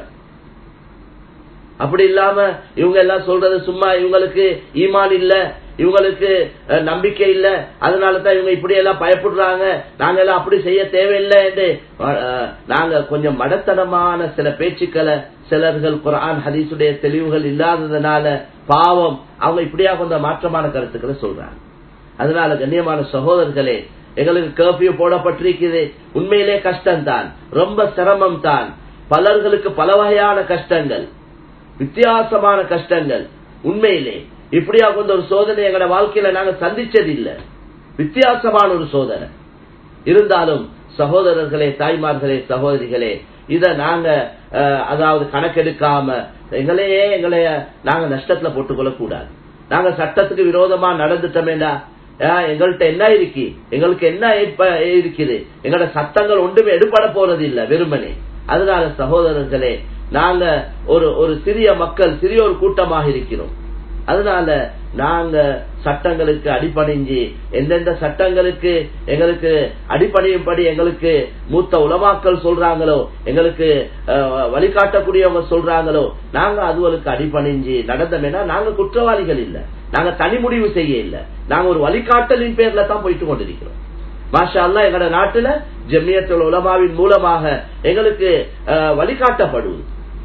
அப்படி இல்லாம இவங்க எல்லாம் சொல்றது சும்மா இவங்களுக்கு ஈமான் இல்ல இவங்களுக்கு அஹ், நம்பிக்கை இல்ல அதனாலதான் இவங்க இப்படி எல்லாம் பயப்படுறாங்க நாங்க எல்லாம் அப்படி செய்ய தேவையில்லை என்று அஹ், நாங்க கொஞ்சம் மடத்தனமான சில பேச்சுக்களை சிலர்கள் குர்ஆன் ஹதீஸுடைய தெளிவுகள் இல்லாததுனால பாவம் அவங்க இப்படியா கொஞ்சம் மாற்றமான கருத்துக்களை சொல்றாங்க அதனால கண்ணியமான சகோதரர்களே எங்களுக்கு கர்ஃபியூ போடப்பட்டிருக்குது உண்மையிலே கஷ்டம்தான் ரொம்ப சிரமம் தான் பலர்களுக்கு பல வகையான கஷ்டங்கள் வித்தியாசமான கஷ்டங்கள் உண்மையிலே இப்படியா கொண்ட ஒரு சோதனை எங்களோட வாழ்க்கையில நாங்க சந்திச்சது இல்ல வித்தியாசமான ஒரு சோதனை இருந்தாலும் சகோதரர்களே தாய்மார்களே சகோதரிகளே இத நாங்க அஹ், அதாவது கணக்கெடுக்காம எங்களையே எங்களைய நாங்க நஷ்டத்துல போட்டுக்கொள்ள கூடாது நாங்க சட்டத்துக்கு விரோதமா நடந்துட்டோமேடா எங்கள்கிட்ட என்ன இருக்கு எங்களுக்கு என்ன இருக்குது எங்களோட சட்டங்கள் ஒன்றுமே எடுபட போறது இல்ல வெறுமனே அதனால சகோதரர்களே நாங்க ஒரு ஒரு சிறிய மக்கள் சிறிய ஒரு கூட்டமாக இருக்கிறோம் அதனால நாங்க சட்டங்களுக்கு அடிப்பணிஞ்சு எந்தெந்த சட்டங்களுக்கு எங்களுக்கு அடிப்படையும்படி எங்களுக்கு மூத்த உலமாக்கள் சொல்றாங்களோ எங்களுக்கு வழிகாட்டக்கூடியவங்க சொல்றாங்களோ நாங்க அதுகளுக்கு அடிப்பணிஞ்சு நடந்தோம்னா நாங்க குற்றவாளிகள் இல்ல நாங்க தனி முடிவு செய்ய இல்ல நாங்க ஒரு வழிகாட்டலின் பேர்ல தான் போயிட்டு கொண்டிருக்கிறோம் மாஷா அல்லா எங்களோட நாட்டுல ஜெமியத்துல் உலமாவின் மூலமாக எங்களுக்கு வழிகாட்டப்படுவது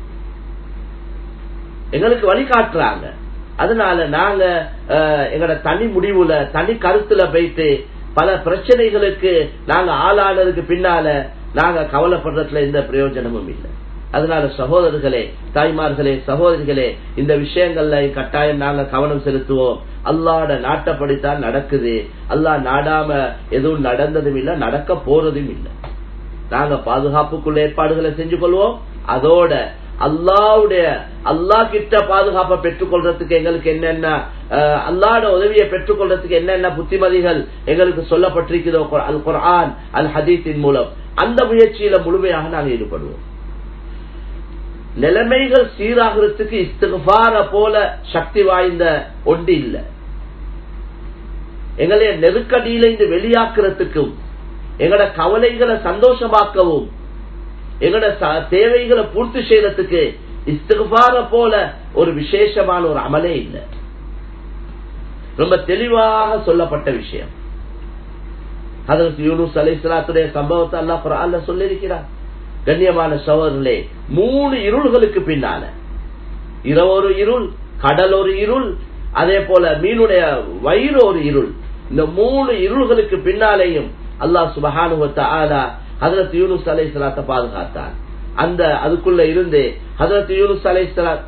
எங்களுக்கு வழிகாட்டுறாங்க அதனால நாங்க எங்களோட தனி முடிவுல தனி கருத்துல போயிட்டு பல பிரச்சனைகளுக்கு நாங்க ஆளானதுக்கு பின்னால நாங்க கவலைப்படுறதுல எந்த பிரயோஜனமும் இல்லை அதனால சகோதரர்களே தாய்மார்களே சகோதரிகளே இந்த விஷயங்கள்ல கட்டாயம் நாங்க கவனம் செலுத்துவோம் அல்லாட நாட்டப்படித்தான் நடக்குது அல்லா நாடாம எதுவும் நடந்ததும் இல்லை நடக்க போறதும் இல்லை நாங்க பாதுகாப்புக்குள்ள ஏற்பாடுகளை செஞ்சு கொள்வோம் அதோட அல்லாவுடைய அல்லா கிட்ட பாதுகாப்பை பெற்றுக்கொள்றதுக்கு எங்களுக்கு என்னென்ன அல்லாட உதவியை பெற்றுக்கொள்றதுக்கு என்னென்ன புத்திமதிகள் எங்களுக்கு சொல்லப்பட்டிருக்கிறதோ அல் குர்ஆன் அல் ஹதீஸின் மூலம் அந்த முயற்சியில முழுமையாக நாங்கள் ஈடுபடுவோம் நிலைமைகள் சீராகிறதுக்கு இஸ்திகார போல சக்தி வாய்ந்த ஒன்று இல்லை எங்களைய நெருக்கடியில இருந்து வெளியாக்குறதுக்கும் எங்களோட கவலைகளை சந்தோஷமாக்கவும் எங்களோட தேவைகளை பூர்த்தி செய்யறதுக்கு இஸ்திகார போல ஒரு விசேஷமான ஒரு அமலே இல்லை ரொம்ப தெளிவாக சொல்லப்பட்ட விஷயம் அதற்கு யூனுஸ் அலிஸ்லாத்துடைய சம்பவத்தை அல்லா குரான்ல சொல்லியிருக்கிறார் கண்ணியமான சோழர்களே மூணு இருள்களுக்கு பின்னால இரவு ஒரு இருள் கடல் ஒரு இருள் அதே போல மீனுடைய வயிறு ஒரு இருள் இந்த மூணு இருள்களுக்கு பின்னாலேயும் அல்லாஹ் சுபஹானுவத்த ஆலா ஹதரத் யூனுஸ் அலை சலாத்தை பாதுகாத்தான் அந்த அதுக்குள்ள இருந்து ஹதரத் யூனுஸ் அலை சலாத்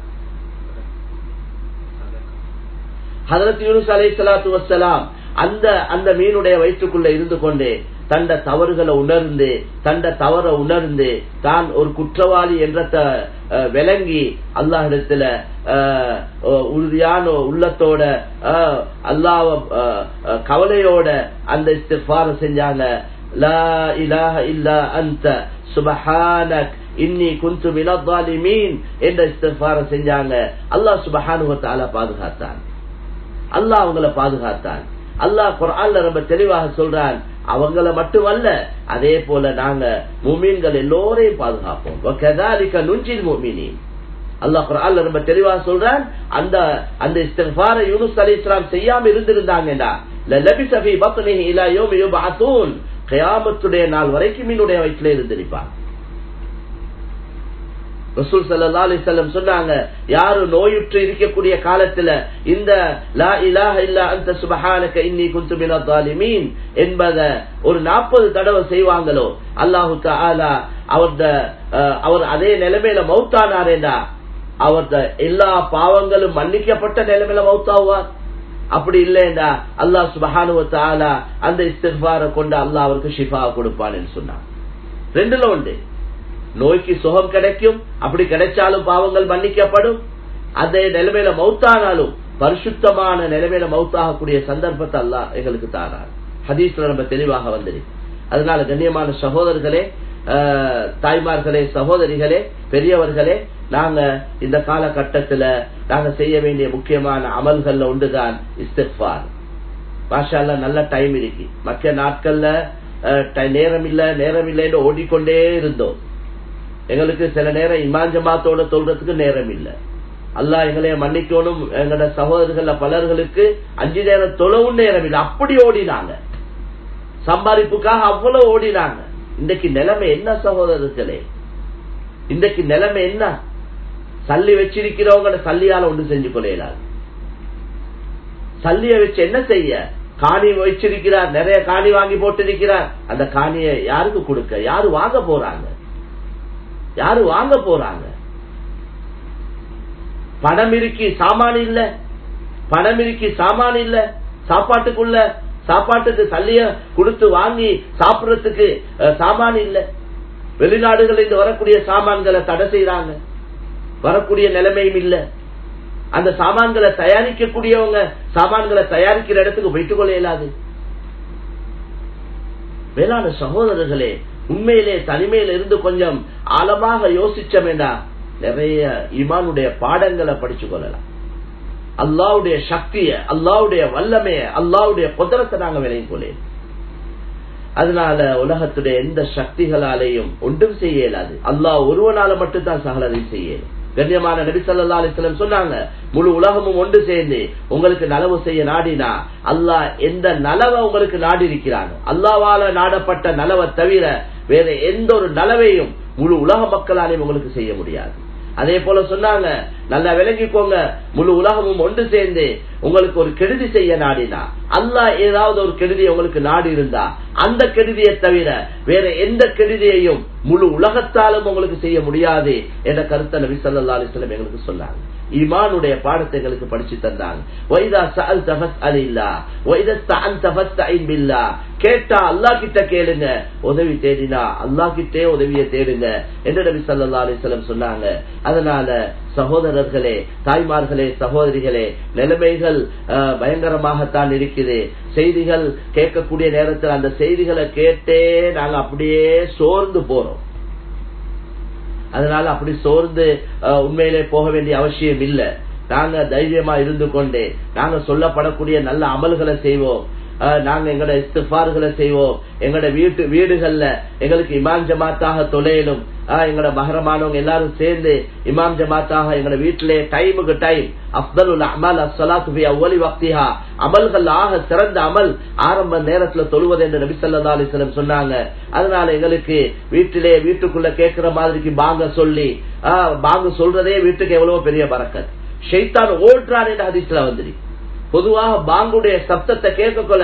ஹதரத் யூனுஸ் அலை சலாத்து வசலாம் அந்த அந்த மீனுடைய வயிற்றுக்குள்ள இருந்து கொண்டே தண்ட தவறுகளை உணர்ந்து தண்ட தவற உணர்ந்து தான் ஒரு குற்றவாளி என்ற விளங்கி அல்லாஹிடத்துல உறுதியான உள்ளத்தோட அல்லாவ கவலையோட அந்த இஸ்திஃபார செஞ்சாங்க லா இலாஹ இல்லா அந்த சுபஹானக் இன்னி குந்து மினத்தாலிமீன் என்ற இஸ்திஃபார செஞ்சாங்க அல்லாஹ் சுபஹானுவத்தால பாதுகாத்தான் அல்லாஹ் அவங்கள பாதுகாத்தான் அல்லாஹ் குரான்ல ரொம்ப தெளிவாக சொல்றான் அவங்கள மட்டுமல்ல அதே போல நாங்க முமீன்கள் எல்லோரையும் பாதுகாப்போம் நுஞ்சில் முமினின் அல்லாஹ் குரான்ல ரொம்ப தெளிவா சொல்றான் அந்த அந்த இஸ்திஃபார யூனுஸ் அலி இஸ்லாம் செய்யாம இருந்திருந்தாங்கடா லபிசபி பத்னிஹி இலா யௌமி யுபஅஸூன் கியாமத்துடைய நாள் வரைக்கும் மீனுடைய வயிற்றிலே இருந்திருப்பான் ரசூல் சல்லா அலிசல்லம் சொன்னாங்க யாரு நோயுற்று இருக்கக்கூடிய காலத்துல இந்த லா இலாஹ இல்லா அந்த சுபஹானக இன்னி குந்து மினத்தாலிமீன் என்பத ஒரு நாற்பது தடவை செய்வாங்களோ அல்லாஹு தாலா அவர்த அவர் அதே நிலைமையில மௌத்தானாரேண்டா அவர்த எல்லா பாவங்களும் மன்னிக்கப்பட்ட நிலைமையில மௌத்தாவார் அப்படி இல்லைண்டா அல்லாஹ் சுபஹானுவ தாலா அந்த இஸ்திஃபார கொண்டு அல்லாஹ் அவருக்கு ஷிஃபா கொடுப்பான்னு சொன்னான் ரெண்டுல உண்டு நோய்க்கு சுகம் கிடைக்கும் அப்படி கிடைச்சாலும் பாவங்கள் மன்னிக்கப்படும் அதே நிலைமையில மௌத்தானாலும் பரிசுத்தமான நிலைமையில மௌத்தாகக்கூடிய சந்தர்ப்பத்தை அல்லா எங்களுக்கு தாரார் ஹதீஸ்ல நம்ம தெளிவாக வந்திருக்கு அதனால கண்ணியமான சகோதரர்களே தாய்மார்களே சகோதரிகளே பெரியவர்களே நாங்க இந்த காலகட்டத்துல நாங்க செய்ய வேண்டிய முக்கியமான அமல்கள்ல ஒன்றுதான் இஸ்திஃபார் மாஷால நல்ல டைம் இருக்கு மற்ற நாட்கள்ல நேரம் இல்ல நேரம் இல்லைன்னு ஓடிக்கொண்டே இருந்தோம் எங்களுக்கு சில நேரம் இமான் ஜமாத்தோட சொல்றதுக்கு நேரம் இல்ல அல்லாஹ் எங்களைய மன்னிக்கணும் எங்களோட சகோதரர்கள பலர்களுக்கு அஞ்சு நேரம் தொழவும் நேரம் இல்லை அப்படி ஓடினாங்க சம்பாதிப்புக்காக அவ்வளவு ஓடினாங்க இன்றைக்கு நிலைமை என்ன சகோதரர்களே இன்றைக்கு நிலைமை என்ன சல்லி வச்சிருக்கிறவங்க சல்லியால ஒன்று செஞ்சு கொள்ளையிலாது சல்லிய வச்சு என்ன செய்ய காணி வச்சிருக்கிறார் நிறைய காணி வாங்கி போட்டிருக்கிறார் அந்த காணியை யாருக்கு கொடுக்க யாரு வாங்க போறாங்க யாரு வாங்க போறாங்க பணம் இருக்கி சாமான் இல்ல பணம் இருக்கி சாமான் இல்ல சாப்பாட்டுக்குள்ள சாப்பாட்டுக்கு சல்லிய கொடுத்து வாங்கி சாப்பிடறதுக்கு சாமான் இல்ல வெளிநாடுகள் இருந்து வரக்கூடிய சாமான்களை தடை செய்யறாங்க வரக்கூடிய நிலைமையும் இல்ல அந்த சாமான்களை தயாரிக்கக்கூடியவங்க சாமான்களை தயாரிக்கிற இடத்துக்கு போயிட்டு கொள்ள இயலாது வேளாண் சகோதரர்களே உண்மையிலே தனிமையில இருந்து கொஞ்சம் ஆழமாக யோசிச்சோமேண்டா நிறைய இமானுடைய பாடங்களை படிச்சு கொள்ளலாம் அல்லாவுடைய சக்திய அல்லாவுடைய வல்லமைய அல்லாவுடைய குதிரத்தை நாங்க விலையும் கொள்ளேன் அதனால உலகத்துடைய எந்த சக்திகளாலேயும் ஒன்றும் செய்ய இயலாது அல்லாஹ் ஒருவனால மட்டும்தான் சகலதையும் செய்ய இயலும் கண்ணியமான நபி சொல்லா அலிஸ்லம் சொன்னாங்க முழு உலகமும் ஒன்று சேர்ந்து உங்களுக்கு நலவு செய்ய நாடினா அல்லாஹ் எந்த நலவை உங்களுக்கு நாடி இருக்கிறானோ அல்லாவால நாடப்பட்ட நலவை தவிர வேற எந்த ஒரு நலவையும் முழு உலக மக்களாலையும் உங்களுக்கு செய்ய முடியாது அதே போல சொன்னாங்க நல்லா விளங்கிக்கோங்க முழு உலகமும் ஒன்று சேர்ந்து உங்களுக்கு ஒரு கெடுதி செய்ய நாடினா அல்லாஹ் ஏதாவது ஒரு கெடுதி உங்களுக்கு நாடி இருந்தா அந்த கெடுதியை தவிர வேற எந்த கெடுதியையும் முழு உலகத்தாலும் உங்களுக்கு செய்ய முடியாது என்ற கருத்தை நபி சொல்லா அலிஸ்லம் எங்களுக்கு சொன்னாங்க ஈமானுடைய பாடத்தை எங்களுக்கு படிச்சு தந்தாங்க வைதா சஅல் தஃபஸ் அலில்லா வைதா ஸ்தஅன் தஃபஸ்தஇன் பில்லா கேட்டா அல்லாஹ் கிட்ட கேளுங்க உதவி தேடினா அல்லாஹ் கிட்டே உதவியை தேடுங்க என்று நபி ஸல்லல்லாஹு அலைஹி வஸல்லம் சொன்னாங்க அதனால சகோதரர்களே தாய்மார்களே சகோதரிகளே நிலைமைகள் பயங்கரமாகத்தான் இருக்குது செய்திகள் கேட்கக்கூடிய நேரத்தில் அந்த செய்திகளை கேட்டே நாங்க அப்படியே சோர்ந்து போறோம் அதனால அப்படி சோர்ந்து உண்மையிலே போக வேண்டிய அவசியம் இல்லை நாங்க தைரியமா இருந்து கொண்டே நாங்க சொல்லப்படக்கூடிய நல்ல அமல்களை செய்வோம் நாங்க எங்களோட இஸ்திஃபார்களை செய்வோம் எங்களோட வீட்டு வீடுகள்ல எங்களுக்கு இமாம் ஜமாத்தாக தொலையிலும் எங்களோட மகரமானவங்க எல்லாரும் சேர்ந்து இமாம் ஜமாத்தாக எங்களோட வீட்டிலே டைமுக்கு டைம் அப்தல் அமல் அஸ்லாத்து அவ்வளி வக்திஹா அமல்கள் ஆக சிறந்த அமல் ஆரம்ப நேரத்துல தொழுவது என்று நபி சொல்லா அலிஸ்லம் சொன்னாங்க அதனால எங்களுக்கு வீட்டிலே வீட்டுக்குள்ள கேட்கிற மாதிரிக்கு பாங்க சொல்லி பாங்க சொல்றதே வீட்டுக்கு எவ்வளவு பெரிய பறக்கத் ஷெய்தான் ஓடுறான் என்று ஹதீஸ்ல வந்துரு பொதுவாக பாங்குடைய சப்தத்தை கேட்கக்கொள்ள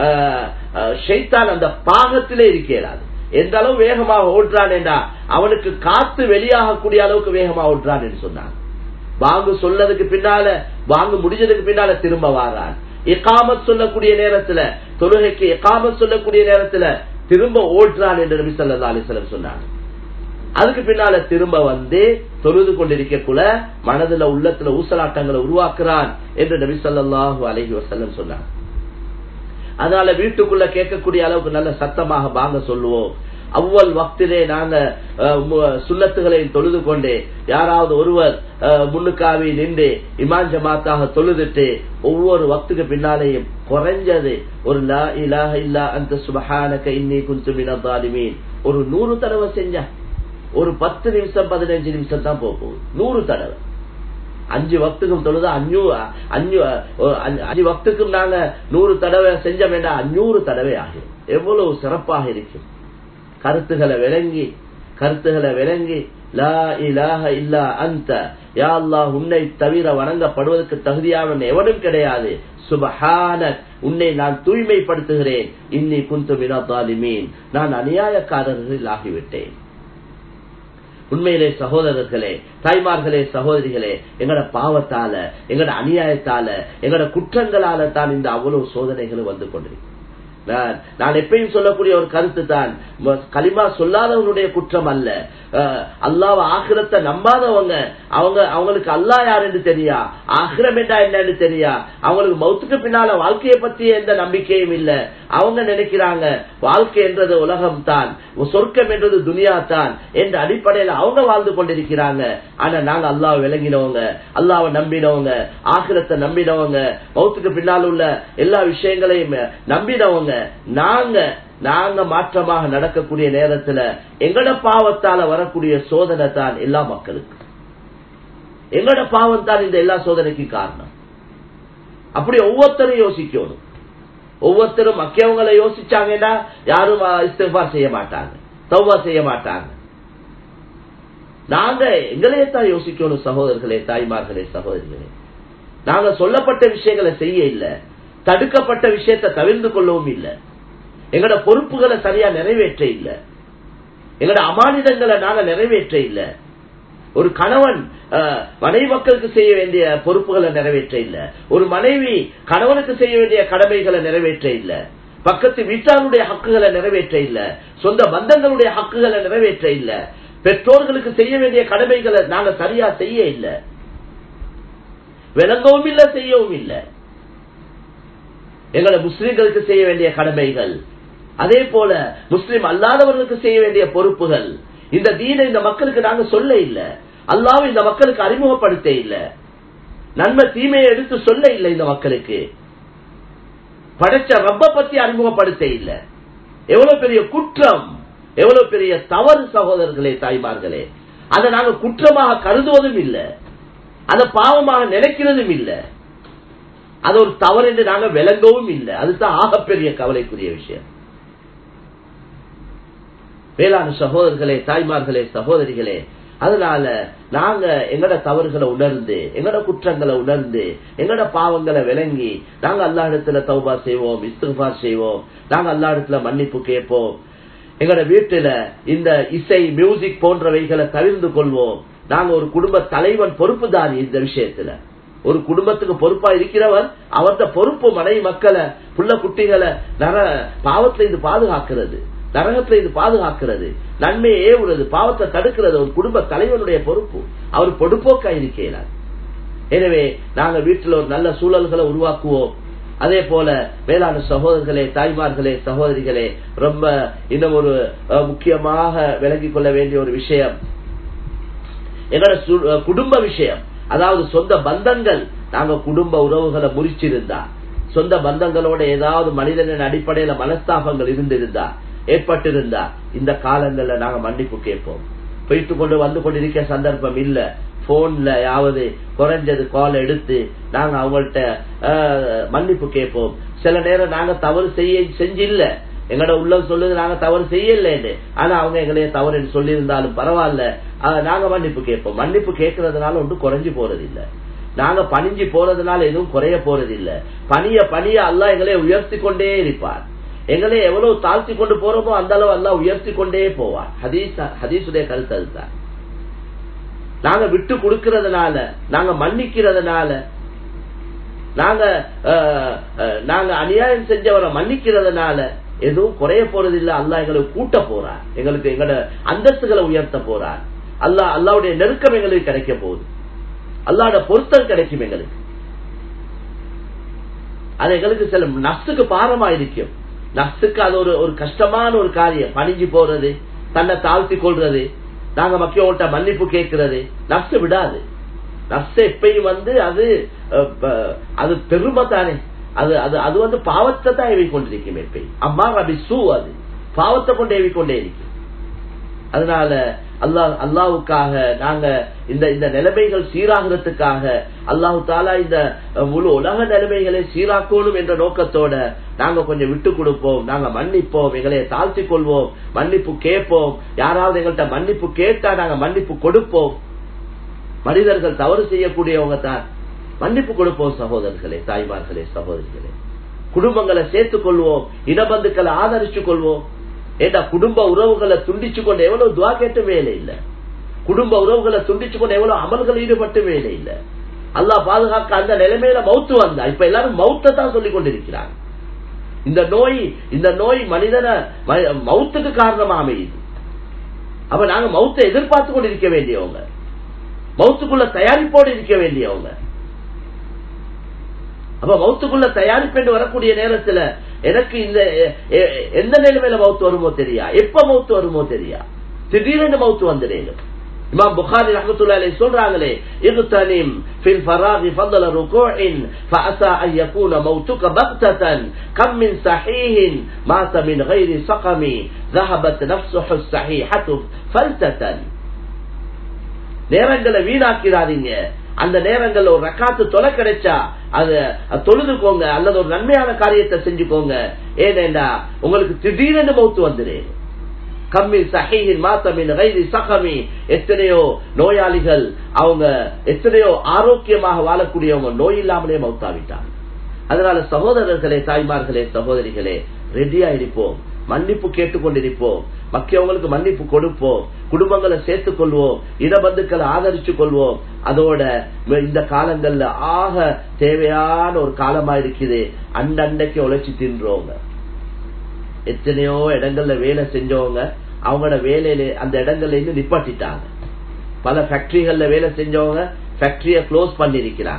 ஷெய்தான் அந்த பாகத்திலே இருக்கிறாது எந்த அளவு வேகமாக ஓடுறான் என்றா அவனுக்கு காத்து வெளியாகக்கூடிய அளவுக்கு வேகமா ஓடுறான் என்று சொன்னான் பாங்கு சொல்லதுக்கு பின்னால பாங்கு முடிஞ்சதுக்கு பின்னால திரும்ப வாரான் எக்காமத் சொல்லக்கூடிய நேரத்துல தொழுகைக்கு எக்காமத் சொல்லக்கூடிய நேரத்துல திரும்ப ஓடுறான் என்று நபி சொல்லா அலிஸ்லம் சொன்னாங்க அதுக்கு பின்னால திரும்ப வந்து தொழுது கொண்டிருக்கக்குள்ள மனதுல உள்ளத்துல ஊசலாட்டங்களை உருவாக்குறான் என்று நபி சொல்லாஹு அலஹி வசல்லம் சொன்னார் அதனால வீட்டுக்குள்ள கேட்கக்கூடிய அளவுக்கு நல்ல சத்தமாக பாங்க சொல்லுவோம் அவ்வளவு வக்திலே நாங்க சுண்ணத்துகளை தொழுது கொண்டே யாராவது ஒருவர் முன்னுக்காவி நின்று இமான் ஜமாத்தாக தொழுதுட்டு ஒவ்வொரு வக்துக்கு பின்னாலேயும் குறைஞ்சது ஒரு லா இலாஹ இல்லா அந்த சுபஹானக இன்னி குந்து மினதாலிமீன் ஒரு நூறு தடவை செஞ்சா ஒரு பத்து நிமிஷம் பதினஞ்சு நிமிஷம் தான் போகும் நூறு தடவை அஞ்சு வக்துக்கும் தொழுதா அஞ்சு அஞ்சு அஞ்சு வக்துக்கும் நாங்க நூறு தடவை செஞ்ச வேண்டாம் அஞ்சூறு தடவை ஆகும் எவ்வளவு சிறப்பாக இருக்கும் கருத்துகளை விளங்கி கருத்துகளை விளங்கி லா இலாஹ இல்லா அந்த யா அல்லாஹ் உன்னை தவிர வணங்கப்படுவதற்கு தகுதியானவன் எவனும் கிடையாது சுபஹான உன்னை நான் தூய்மைப்படுத்துகிறேன் இன்னி குந்து மினா தாலிமீன் நான் அநியாயக்காரர்கள் ஆகிவிட்டேன் உண்மையிலே சகோதரர்களே தாய்மார்களே சகோதரிகளே எங்கட பாவத்தால எங்கட அநியாயத்தால எங்கட குற்றங்களால தான் இந்த அவ்வளவு சோதனைகளும் வந்து கொண்டிருக்கு நான் எப்பயும் சொல்லக்கூடிய ஒரு கருத்து தான் களிமா சொல்லாதவனுடைய குற்றம் அல்ல அல்லாவ ஆகிரத்தை நம்பாதவங்க அவங்க அவங்களுக்கு அல்லா யாருன்னு தெரியா ஆகிரம் என்றா என்னன்னு தெரியா அவங்களுக்கு மௌத்துக்கு பின்னால வாழ்க்கையை பத்தி எந்த நம்பிக்கையும் இல்ல அவங்க நினைக்கிறாங்க வாழ்க்கை என்றது உலகம் தான் சொர்க்கம் என்றது துனியா தான் என்ற அடிப்படையில் அவங்க வாழ்ந்து கொண்டிருக்கிறாங்க ஆனா நாங்க அல்லாவை விளங்கினவங்க அல்லாவை நம்பினவங்க ஆகிரத்தை நம்பினவங்க மௌத்துக்கு பின்னால் உள்ள எல்லா விஷயங்களையும் நம்பினவங்க நாங்க நாங்க மாற்றமாக நடக்கக்கூடிய நேரத்துல எங்கட பாவத்தால வரக்கூடிய சோதனை தான் எல்லா மக்களுக்கு எங்கட பாவம் தான் இந்த எல்லா சோதனைக்கு காரணம் அப்படி ஒவ்வொருத்தரும் யோசிக்கணும் ஒவ்வொருத்தரும் மக்கியவங்களை யோசிச்சாங்கன்னா யாரும் இஸ்திஃபார் செய்ய மாட்டாங்க தௌவா செய்ய மாட்டாங்க நாங்க எங்களையே தான் யோசிக்கணும் சகோதரர்களே தாய்மார்களே சகோதரிகளே நாங்க சொல்லப்பட்ட விஷயங்களை செய்ய இல்லை தடுக்கப்பட்ட விஷயத்தை தவிர்த்து கொள்ளவும் இல்லை எங்கட பொறுப்புகளை சரியா நிறைவேற்ற இல்ல எங்கட அமானிதங்களை நாங்க நிறைவேற்ற இல்ல ஒரு கணவன் மனைவி மக்களுக்கு செய்ய வேண்டிய பொறுப்புகளை நிறைவேற்ற இல்ல ஒரு மனைவி கணவனுக்கு செய்ய வேண்டிய கடமைகளை நிறைவேற்ற இல்ல பக்கத்து வீட்டாருடைய ஹக்குகளை நிறைவேற்ற இல்ல சொந்த பந்தங்களுடைய ஹக்குகளை நிறைவேற்ற இல்ல பெற்றோர்களுக்கு செய்ய வேண்டிய கடமைகளை நாங்க சரியா செய்ய இல்லை விளங்கவும் இல்லை செய்யவும் இல்லை எங்களை முஸ்லிம்களுக்கு செய்ய வேண்டிய கடமைகள் அதே போல முஸ்லிம் அல்லாதவர்களுக்கு செய்ய வேண்டிய பொறுப்புகள் இந்த தீனை இந்த மக்களுக்கு நாங்க சொல்ல இல்ல அல்லாவை இந்த மக்களுக்கு அறிமுகப்படுத்த இல்ல நன்மை தீமையை எடுத்து சொல்ல இல்லை இந்த மக்களுக்கு படைச்ச ரப்ப பத்தி அறிமுகப்படுத்த இல்ல எவ்வளவு பெரிய குற்றம் எவ்வளவு பெரிய தவறு சகோதரர்களே தாய்மார்களே அதை நாங்க குற்றமாக கருதுவதும் இல்லை அதை பாவமாக நினைக்கிறதும் இல்லை அது ஒரு தவறு என்று நாங்க விளங்கவும் இல்லை அதுதான் ஆகப்பெரிய கவலைக்குரிய விஷயம் வேளாண் சகோதரர்களே தாய்மார்களே சகோதரிகளே அதனால நாங்க எங்கட தவறுகளை உணர்ந்து எங்கட குற்றங்களை உணர்ந்து எங்கட பாவங்களை விளங்கி நாங்க அல்லா இடத்துல தௌபா செய்வோம் இஸ்துபார் செய்வோம் நாங்க அல்லா இடத்துல மன்னிப்பு கேட்போம் எங்கட வீட்டுல இந்த இசை மியூசிக் போன்றவைகளை தவிர்த்து கொள்வோம் நாங்க ஒரு குடும்ப தலைவன் பொறுப்புதாரி இந்த விஷயத்துல ஒரு குடும்பத்துக்கு பொறுப்பா இருக்கிறவர் அவர்த பொறுப்பு மனைவி மக்களை புள்ள குட்டிகளை நர பாவத்துல இருந்து பாதுகாக்கிறது நரகத்துல இது பாதுகாக்கிறது நன்மையை ஏவுறது பாவத்தை தடுக்கிறது ஒரு குடும்ப தலைவனுடைய பொறுப்பு அவர் பொடுப்போக்கா இருக்கிறார் எனவே நாங்க வீட்டில் ஒரு நல்ல சூழல்களை உருவாக்குவோம் அதே போல வேளாண் சகோதரர்களே தாய்மார்களே சகோதரிகளே ரொம்ப இன்னும் ஒரு முக்கியமாக விளங்கிக் கொள்ள வேண்டிய ஒரு விஷயம் எங்களோட குடும்ப விஷயம் அதாவது சொந்த பந்தங்கள் நாங்க குடும்ப உறவுகளை முறிச்சிருந்தா சொந்த பந்தங்களோட ஏதாவது மனிதனின் அடிப்படையில மனஸ்தாபங்கள் இருந்திருந்தா ஏற்பட்டிருந்தா இந்த காலங்கள்ல நாங்க மன்னிப்பு கேட்போம் போயிட்டு கொண்டு வந்து கொண்டிருக்க சந்தர்ப்பம் இல்ல போன்ல யாவது குறைஞ்சது கால் எடுத்து நாங்க அவங்கள்ட்ட மன்னிப்பு கேட்போம் சில நேரம் நாங்க தவறு செய்ய செஞ்சில்ல எங்கட உள்ள சொல்லுது நாங்க தவறு செய்யலன்னு ஆனா அவங்க எங்களைய தவறு சொல்லி இருந்தாலும் பரவாயில்ல நாங்க மன்னிப்பு கேட்போம் மன்னிப்பு கேட்கறதுனால ஒன்றும் குறைஞ்சு போறது இல்ல நாங்க பணிஞ்சு போறதுனால எதுவும் குறைய போறது இல்ல பணிய பணிய அல்ல எங்களை உயர்த்தி கொண்டே இருப்பார் எங்களை எவ்வளவு தாழ்த்தி கொண்டு போறோமோ அந்த அளவு அல்ல உயர்த்தி கொண்டே போவார் ஹதீஸ் ஹதீசுடைய கருத்து அதுதான் நாங்க விட்டு கொடுக்கறதுனால நாங்க மன்னிக்கிறதுனால நாங்க நாங்க அநியாயம் செஞ்சவரை மன்னிக்கிறதுனால எதுவும் குறைய போறது இல்ல அல்லா எங்களுக்கு கூட்ட போறார் எங்களுக்கு எங்களோட அந்தஸ்துகளை உயர்த்த போறார் அல்லா அல்லாவுடைய நெருக்கம் எங்களுக்கு கிடைக்க போகுது அல்லாட பொருத்தம் கிடைக்கும் எங்களுக்கு அது எங்களுக்கு சில நஷ்டுக்கு பாரமா இருக்கும் நஷ்டுக்கு அது ஒரு ஒரு கஷ்டமான ஒரு காரியம் பணிஞ்சு போறது தன்னை தாழ்த்தி கொள்றது நாங்க மக்கள்கிட்ட மன்னிப்பு கேட்கறது நஷ்ட விடாது நஷ்ட எப்பயும் வந்து அது அது பெருமை தானே அது அது அது வந்து பாவத்தை தான் ஏவி கொண்டிருக்கும் எப்பயும் அம்மா ரபி சூ அது பாவத்தை கொண்டு ஏவி கொண்டே இருக்கும் அதனால அல்லாஹ் அல்லாவுக்காக நாங்க இந்த இந்த நிலைமைகள் சீராகிறதுக்காக அல்லாஹு தாலா இந்த முழு உலக நிலைமைகளை சீராக்கணும் என்ற நோக்கத்தோட நாங்க கொஞ்சம் விட்டு கொடுப்போம் நாங்க மன்னிப்போம் எங்களை தாழ்த்தி கொள்வோம் மன்னிப்பு கேட்போம் யாராவது எங்கள்கிட்ட மன்னிப்பு கேட்டா நாங்க மன்னிப்பு கொடுப்போம் மனிதர்கள் தவறு செய்யக்கூடியவங்க தான் மன்னிப்பு கொடுப்போம் சகோதரர்களே தாய்மார்களே சகோதரிகளே குடும்பங்களை சேர்த்துக் கொள்வோம் இனபந்துக்களை ஆதரிச்சு கொள்வோம் ஏண்டா குடும்ப உறவுகளை துண்டிச்சு கொண்டு எவ்வளவு துவா கேட்டு வேலை இல்ல குடும்ப உறவுகளை துண்டிச்சு கொண்டு எவ்வளவு அமல்கள் ஈடுபட்டு வேலை இல்ல அல்லா பாதுகாக்க அந்த நிலைமையில மவுத்து வந்தா இப்ப எல்லாரும் மவுத்தை தான் சொல்லிக் கொண்டிருக்கிறாங்க இந்த நோய் இந்த நோய் மனிதன மவுத்துக்கு காரணமா அமையுது அப்ப நாங்க மவுத்தை எதிர்பார்த்து கொண்டு இருக்க வேண்டியவங்க மவுத்துக்குள்ள தயாரிப்போடு இருக்க வேண்டியவங்க அப்ப மவுத்துக்குள்ள தயாரிப்பு வரக்கூடிய நேரத்துல எனக்கு இந்த எந்த நிலைமையில மவுத்து வருமோ தெரியா எப்ப மவுத்து வருமோ தெரியா திடீரென்று மவுத்து வந்துடேனும் இமாம் புகாரி ரஹமத்துல்லாஹி சொல்றாங்களே இக்தனிம் ஃபில் ஃபராகி ஃபضل ركوع فعسى ان يكون موتك بغتة كم من صحيح مات من غير سقم ذهبت نفسه الصحيحة فلتة நேரங்களை வீணாக்கிறாதீங்க அந்த நேரங்கள்ல ஒரு ரக்காத்து தொலை கிடைச்சா அது தொழுதுக்கோங்க அல்லது ஒரு நன்மையான காரியத்தை செஞ்சுக்கோங்க ஏனேண்டா உங்களுக்கு திடீரென்று மௌத்து வந்துரு கம்மி சகையின் மாத்தமின் கைதி சகமி எத்தனையோ நோயாளிகள் அவங்க எத்தனையோ ஆரோக்கியமாக வாழக்கூடியவங்க நோய் இல்லாமலே மௌத்தாவிட்டாங்க அதனால சகோதரர்களே தாய்மார்களே சகோதரிகளே ரெடியா இருப்போம் மன்னிப்பு கேட்டுக்கொண்டிருப்போம் மக்கியவங்களுக்கு மன்னிப்பு கொடுப்போம் குடும்பங்களை சேர்த்துக் கொள்வோம் இடபந்துக்களை ஆதரிச்சு கொள்வோம் அதோட இந்த காலங்கள்ல ஆக தேவையான ஒரு காலமா இருக்குது அண்டண்டைக்கு உழைச்சி தின்றவங்க எத்தனையோ இடங்கள்ல வேலை செஞ்சவங்க அவங்களோட வேலையில அந்த இடங்கள்ல இருந்து நிப்பாட்டிட்டாங்க பல ஃபேக்டரிகள்ல வேலை செஞ்சவங்க ஃபேக்டரிய க்ளோஸ் பண்ணிருக்கிறாங்க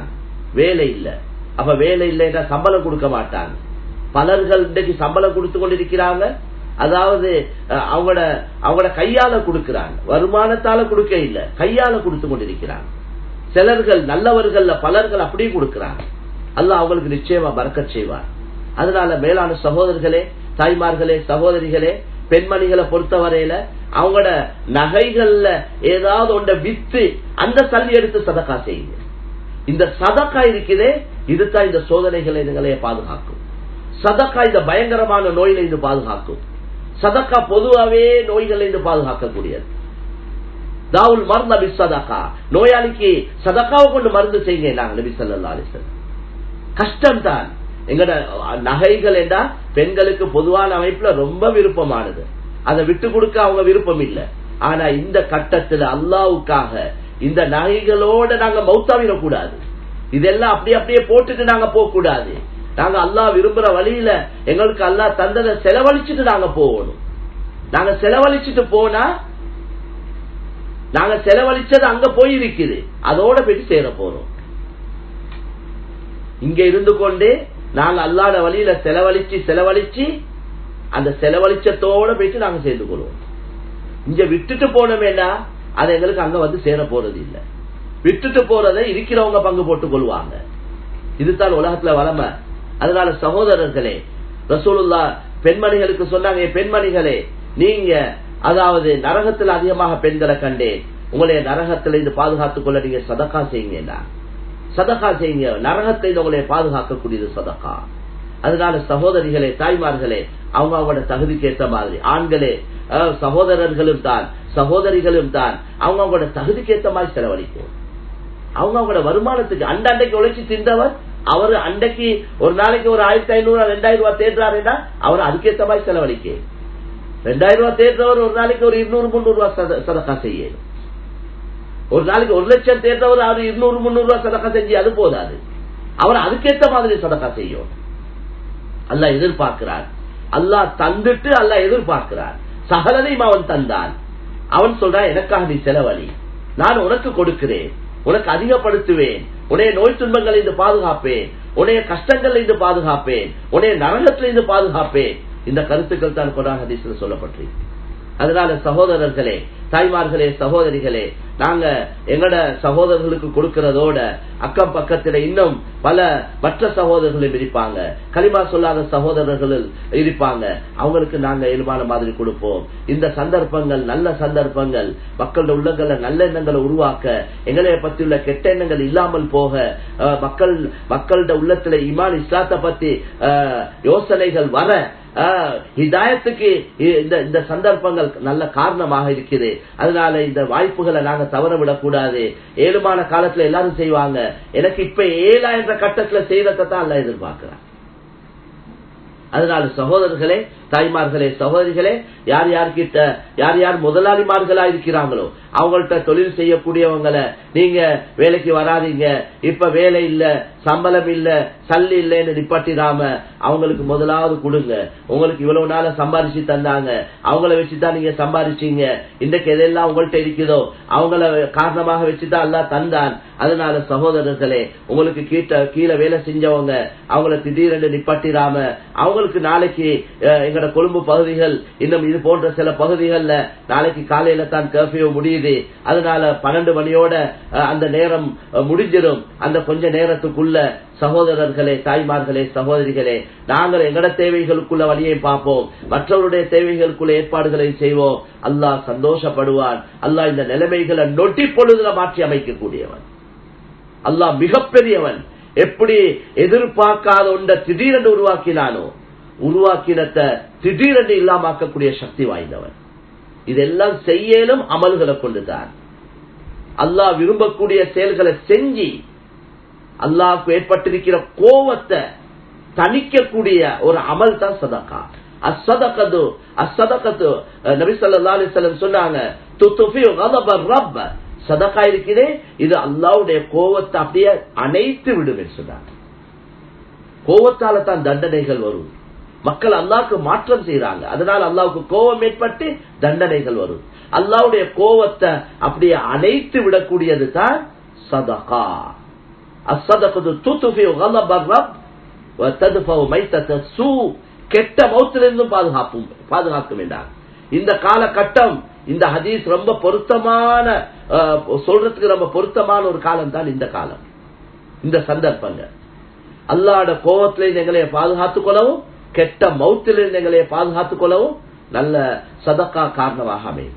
வேலை இல்ல அப்ப வேலை இல்லைன்னா சம்பளம் கொடுக்க மாட்டாங்க பலர்கள் இன்றைக்கு சம்பளம் கொடுத்து கொண்டிருக்கிறாங்க அதாவது அஹ், அவங்களோட அவங்களோட கையால கொடுக்கிறாங்க வருமானத்தால கொடுக்க இல்ல கையால கொடுத்து கொண்டிருக்கிறாங்க சிலர்கள் நல்லவர்கள் பலர்கள் அப்படியே கொடுக்கிறாங்க அல்லாஹ் அவங்களுக்கு நிச்சயமா பறக்கச் செய்வார் அதனால மேலான சகோதரர்களே தாய்மார்களே சகோதரிகளே பெண்மணிகளை பொறுத்தவரையில அவங்களோட நகைகள்ல ஏதாவது ஒன்றை வித்து அந்த தள்ளி எடுத்து சதக்கா செய்யுங்க இந்த சதக்கா இருக்குதே இதுதான் இந்த சோதனைகளை நீங்களே பாதுகாக்கும் சதக்கா இந்த பயங்கரமான நோயில இருந்து பாதுகாக்கும் சதக்கா பொதுவாவே நோய்களை இருந்து பாதுகாக்கக்கூடியது தாவுல் மருந்து நபி சதக்கா நோயாளிக்கு சதக்காவை கொண்டு மருந்து செய்யுங்க நாங்க நபி சல்லா அலிஸ்லாம் கஷ்டம் தான் எங்கட நகைகள் என்றா பெண்களுக்கு பொதுவான அமைப்புல ரொம்ப விருப்பமானது அதை விட்டு கொடுக்க அவங்க விருப்பம் இல்லை ஆனா இந்த கட்டத்துல அல்லாவுக்காக இந்த நகைகளோட நாங்க மௌத்தாவிடக்கூடாது இதெல்லாம் அப்படியே அப்படியே போட்டுட்டு நாங்க போக கூடாது நாங்க அல்லாஹ் விரும்புற வழியில எங்களுக்கு அல்லாஹ் தந்ததை செலவழிச்சுட்டு நாங்க போகணும் நாங்க செலவழிச்சுட்டு போனா நாங்க செலவழிச்சது அங்க போயிருக்குது அதோட போயிட்டு சேர போறோம் இங்க இருந்து கொண்டு நாங்க அல்லாத வழியில செலவழிச்சு செலவழிச்சு அந்த செலவழிச்சத்தோட போயிட்டு நாங்க சேர்ந்து கொள்வோம் இங்க விட்டுட்டு போனோமேனா அது எங்களுக்கு அங்க வந்து சேர போறது இல்ல விட்டுட்டு போறதை இருக்கிறவங்க பங்கு போட்டுக் கொள்வாங்க இதுதான் உலகத்துல வளமை அதனால சகோதரர்களே ரசூலுல்லா பெண்மணிகளுக்கு சொன்னாங்க "ஏ பெண்மணிகளே நீங்க அதாவது நரகத்தில் அதிகமாக பெண்களை கண்டேன் உங்களுடைய நரகத்திலிருந்து பாதுகாத்துக் கொள்ள நீங்க சதக்கா செய்யுங்க சதக்கா செய்யுங்க நரகத்தை உங்களை பாதுகாக்கக்கூடியது சதக்கா அதனால சகோதரிகளே தாய்மார்களே அவங்க அவங்களோட தகுதிக்கு ஏற்ற மாதிரி ஆண்களே அஹ், சகோதரர்களும் தான் சகோதரிகளும் தான் அவங்க அவங்களோட தகுதிக்கு ஏற்ற மாதிரி செலவழிக்கும் அவங்க அவங்களோட வருமானத்துக்கு அண்ட அண்டைக்கு உழைச்சி தின்றவர் அவர் அண்டைக்கு ஒரு நாளைக்கு ஒரு ஆயிரத்தி ஐநூறு ரெண்டாயிரம் ரூபாய் தேடுறாருன்னா அவர் அதுக்கேற்ற மாதிரி செலவழிக்க ரெண்டாயிரம் ரூபாய் தேடுறவர் ஒரு நாளைக்கு ஒரு இருநூறு முந்நூறு ரூபாய் சத- சதக்கா செய்யணும் ஒரு நாளைக்கு ஒரு லட்சம் தேர்ந்தவர் அவர் இருநூறு முந்நூறு ரூபாய் சதக்கா செஞ்சு அது போதாது அவர் அதுக்கேற்ற மாதிரி சதக்கா செய்யும் அல்லாஹ் எதிர்பார்க்கிறார் அல்லாஹ் தந்துட்டு அல்லாஹ் எதிர்பார்க்கிறார் சகலதையும் அவன் தந்தான் அவன் சொல்றான் எனக்காக நீ செலவழி நான் உனக்கு கொடுக்கிறேன் உனக்கு அதிகப்படுத்துவேன் உன்னைய நோய் துன்பங்களை இருந்து பாதுகாப்பேன் உன்னைய கஷ்டங்கள்ல இருந்து பாதுகாப்பேன் உன்னைய நரகத்துல இருந்து பாதுகாப்பேன் இந்த கருத்துக்கள் தான் குரான் ஹதீஸ்ல சொல்லப்பட்டிருக்கு அதனால சகோதரர்களே தாய்மார்களே சகோதரிகளே நாங்க எங்கட சகோதரர்களுக்கு கொடுக்கிறதோட அக்கம் பக்கத்துல இன்னும் பல மற்ற சகோதரர்களும் இருப்பாங்க களிமா சொல்லாத சகோதரர்கள் இருப்பாங்க அவங்களுக்கு நாங்க இயல்பான மாதிரி கொடுப்போம் இந்த சந்தர்ப்பங்கள் நல்ல சந்தர்ப்பங்கள் மக்களோட உள்ளங்களை நல்ல எண்ணங்களை உருவாக்க எங்களைய பற்றியுள்ள கெட்ட எண்ணங்கள் இல்லாமல் போக அஹ், மக்கள் மக்களோட உள்ளத்துல இமான் இஸ்லாத்தை பத்தி அஹ், யோசனைகள் வர ஆஹ், ஹிதாயத்துக்கு இ- இந்த இந்த சந்தர்ப்பங்கள் நல்ல காரணமாக இருக்குது அதனால இந்த வாய்ப்புகளை நாங்க தவற விடக்கூடாது ஏழுமான காலத்துல எல்லாரும் செய்வாங்க எனக்கு இப்ப ஏழா என்ற கட்டத்துல செய்யறதை தான் எல்லாம் எதிர்பார்க்கிறேன் அதனால சகோதரர்களே தாய்மார்களே சகோதரிகளே யார் யார்கிட்ட யார் யார் முதலாளிமார்களா இருக்கிறாங்களோ அவங்கள்ட்ட தொழில் செய்யக்கூடியவங்களை நீங்க வேலைக்கு வராதீங்க இப்ப வேலை இல்ல சம்பளம் இல்ல சல்லி இல்லைன்னு நிப்பாட்டிடாம அவங்களுக்கு முதலாவது கொடுங்க உங்களுக்கு இவ்வளவு நாள சம்பாரிச்சு தந்தாங்க அவங்கள வச்சுதான் நீங்க சம்பாரிச்சீங்க இன்றைக்கு எதெல்லாம் உங்கள்ட்ட இருக்குதோ அவங்கள காரணமாக வச்சுதான் எல்லாம் தந்தான் அதனால சகோதரர்களே உங்களுக்கு கீட்ட கீழே வேலை செஞ்சவங்க அவங்கள திடீரென்று நிப்பாட்டிடாம அவங்களுக்கு நாளைக்கு அஹ், எங்கட கொழும்பு பகுதிகள் இன்னும் இது போன்ற சில பகுதிகள்ல நாளைக்கு காலையில தான் கர்ஃபியூ முடியுது அதனால பன்னெண்டு மணியோட அஹ், அந்த நேரம் அஹ், முடிஞ்சிடும் அந்த கொஞ்ச நேரத்துக்குள்ள சகோதரர்களே தாய்மார்களே சகோதரிகளே நாங்கள் எங்கட தேவைகளுக்குள்ள வழியை பார்ப்போம் மற்றவருடைய தேவைகளுக்குள்ள ஏற்பாடுகளை செய்வோம் அல்லாஹ் சந்தோஷப்படுவான் அல்லாஹ் இந்த நிலைமைகளை நொட்டி பொழுதுல மாற்றி அமைக்கக்கூடியவன் அல்லாஹ் மிகப்பெரியவன் எப்படி எதிர்பார்க்காத ஒன்றை திடீரென்று உருவாக்கினானோ உருவாக்கினத்தை திடீரென்று இல்லாமக்கக்கூடிய சக்தி வாய்ந்தவன் இதெல்லாம் செய்யலும் அமல்களை கொண்டுதான் அல்லாஹ் விரும்பக்கூடிய செயல்களை செஞ்சு அல்லாஹ்க்கு ஏற்பட்டிருக்கிற கோவத்தை தணிக்கக்கூடிய ஒரு அமல் தான் சதக்கா அசதகது அசதகத்து நபி ஸல்லல்லாஹு அலைஹி வஸல்லம் சொன்னாங்க துத்ஃபியு கதப ரப்ப சதக்கா இருக்கிறே இது அல்லாஹ்வுடைய கோவத்தை அப்படியே அணைத்து விடும் என்று சொன்னாங்க கோவத்தால தான் தண்டனைகள் வரும் மக்கள் அல்லாஹ்க்கு மாற்றம் செய்யறாங்க அதனால அல்லாஹ்வுக்கு கோபம் ஏற்பட்டு தண்டனைகள் வரும் அல்லாஹ்வுடைய கோவத்தை அப்படியே அணைத்து விடக்கூடியது தான் சதகா அசதகது தூத்துஃபி غضب الرب وتدفع ميتة السوء கெட்ட மௌத்திலிருந்தும் பாதுகாப்பும் பாதுகாக்கும் என்றார் இந்த காலகட்டம் இந்த ஹதீஸ் ரொம்ப பொருத்தமான அஹ், சொல்றதுக்கு ரொம்ப பொருத்தமான ஒரு காலம் தான் இந்த காலம் இந்த சந்தர்ப்பங்கள் அல்லாட கோபத்திலிருந்து எங்களை பாதுகாத்துக் கொள்ளவும் கெட்ட மௌத்திலிருந்து எங்களை பாதுகாத்துக் கொள்ளவும் நல்ல சதக்கா காரணமாக அமையும்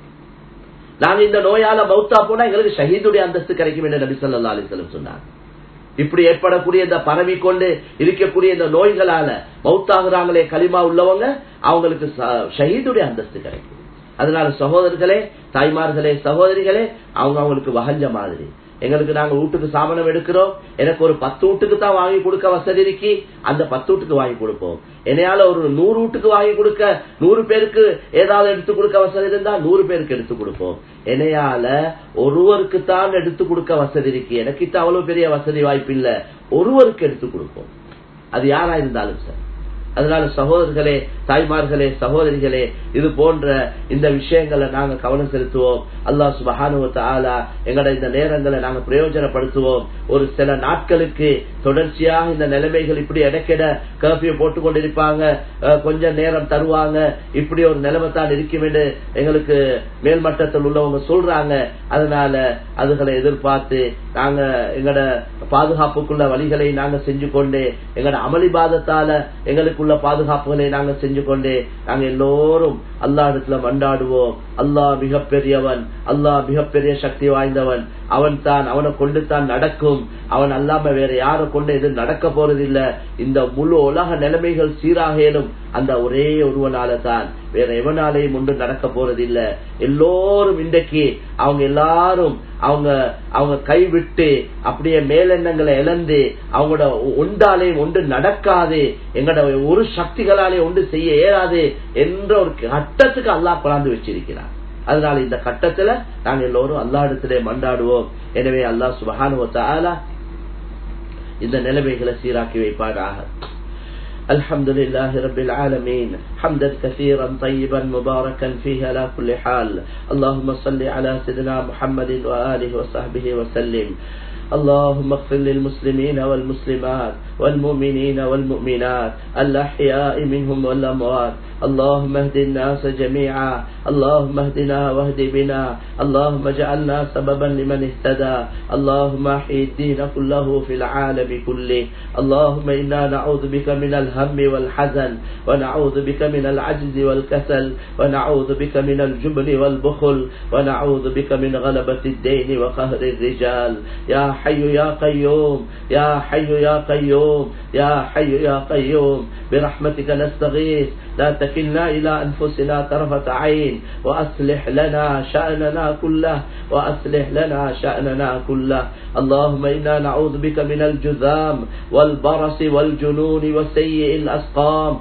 நாங்க இந்த நோயால மௌத்தா போனா எங்களுக்கு ஷஹீதுடைய அந்தஸ்து கிடைக்கும் என்று நபி ஸல்லல்லாஹு அலைஹி வஸல்லம் சொன்னார் இப்படி ஏற்படக்கூடிய இந்த பரவி கொண்டு இருக்கக்கூடிய இந்த நோய்களால மௌத்தாகிறாங்களே களிமா உள்ளவங்க அவங்களுக்கு ச- ஷஹீதுடைய அந்தஸ்து கிடைக்கும் அதனால சகோதரர்களே தாய்மார்களே சகோதரிகளே அவங்க அவங்களுக்கு வகஞ்ச மாதிரி எங்களுக்கு நாங்க வீட்டுக்கு சாமனம் எடுக்கிறோம் எனக்கு ஒரு பத்து வீட்டுக்கு தான் வாங்கி கொடுக்க வசதி இருக்கு அந்த பத்து வீட்டுக்கு வாங்கி கொடுப்போம் என்னையால ஒரு நூறு வீட்டுக்கு வாங்கி கொடுக்க நூறு பேருக்கு ஏதாவது எடுத்து கொடுக்க வசதி இருந்தா நூறு பேருக்கு எடுத்து கொடுப்போம் என்னையால ஒருவருக்கு தான் எடுத்து கொடுக்க வசதி இருக்கு எனக்கு இது அவ்வளவு பெரிய வசதி வாய்ப்பு இல்ல ஒருவருக்கு எடுத்து கொடுப்போம் அது யாரா இருந்தாலும் சார் அதனால சகோதரர்களே தாய்மார்களே சகோதரிகளே இது போன்ற இந்த விஷயங்களை நாங்க கவனம் செலுத்துவோம் அல்லாஹ் சுபஹானுவ தஆலா எங்கட இந்த நேரங்களை நாங்க பிரயோஜனப்படுத்துவோம் ஒரு சில நாட்களுக்கு தொடர்ச்சியாக இந்த நிலைமைகள் இப்படி இடைக்கிட கர்ஃபியூ போட்டு கொண்டிருப்பாங்க அஹ், கொஞ்சம் நேரம் தருவாங்க இப்படி ஒரு நிலைமை தான் இருக்கும் என்று எங்களுக்கு மேல்மட்டத்தில் உள்ளவங்க சொல்றாங்க அதனால அதுகளை எதிர்பார்த்து நாங்க எங்கட பாதுகாப்புக்குள்ள வழிகளை நாங்க செஞ்சு கொண்டு எங்கட அமளிபாதத்தால எங்களுக்குள்ள பாதுகாப்புகளை நாங்க செஞ்சு கொண்டு நாங்க எல்லோரும் அல்லா இடத்துல மண்டாடுவோம் அல்லாஹ் மிகப்பெரியவன் அல்லாஹ் மிகப்பெரிய சக்தி வாய்ந்தவன் அவன் தான் அவனை கொண்டு தான் நடக்கும் அவன் அல்லாம வேற யாரை கொண்டு எது நடக்க போறதில்ல இந்த முழு உலக நிலைமைகள் சீராகலும் அந்த ஒரே ஒருவனால தான் வேற எவனாலையும் ஒன்று நடக்க போறதில்ல எல்லோரும் இன்றைக்கு அவங்க எல்லாரும் அவங்க அவங்க கைவிட்டு அப்படியே மேலெண்ணங்களை இழந்து அவங்களோட ஒன்றாலே ஒன்று நடக்காது எங்களோட ஒரு சக்திகளாலே ஒன்று செய்ய இயலாது என்ற ஒரு கட்டத்துக்கு அல்லாஹ் கொண்டாந்து வச்சிருக்கிறார் அதனால இந்த கட்டத்துல நாங்க எல்லோரும் அல்லா இடத்திலே மண்டாடுவோம் எனவே அல்லாஹ் சுபஹானுவத்தாலா இந்த நிலைமைகளை சீராக்கி வைப்பாராக الحمد لله رب العالمين حمدا كثيرا طيبا مباركا فيه على كل حال اللهم صل على سيدنا محمد وآله وصحبه وسلم اللهم اغفر للمسلمين والمسلمات والمؤمنين والمؤمنات الأحياء منهم والأموات اللهم اهد الناس جميعا اللهم اهدنا واهد بنا اللهم اجعلنا سببا لمن اهتدى اللهم احيي الدين كله في العالم كله اللهم إنا نعوذ بك من الهم والحزن ونعوذ بك من العجز والكسل ونعوذ بك من الجبن والبخل ونعوذ بك من غلبة الدين وقهر الرجال يا حي يا قيوم يا حي يا قيوم يا حي يا قيوم برحمتك نستغيث لا تكلنا إلى أنفسنا طرفة عين وأصلح لنا شأننا كله وأصلح لنا شأننا كله اللهم إنا نعوذ بك من الجذام والبرص والجنون وسيء الأسقام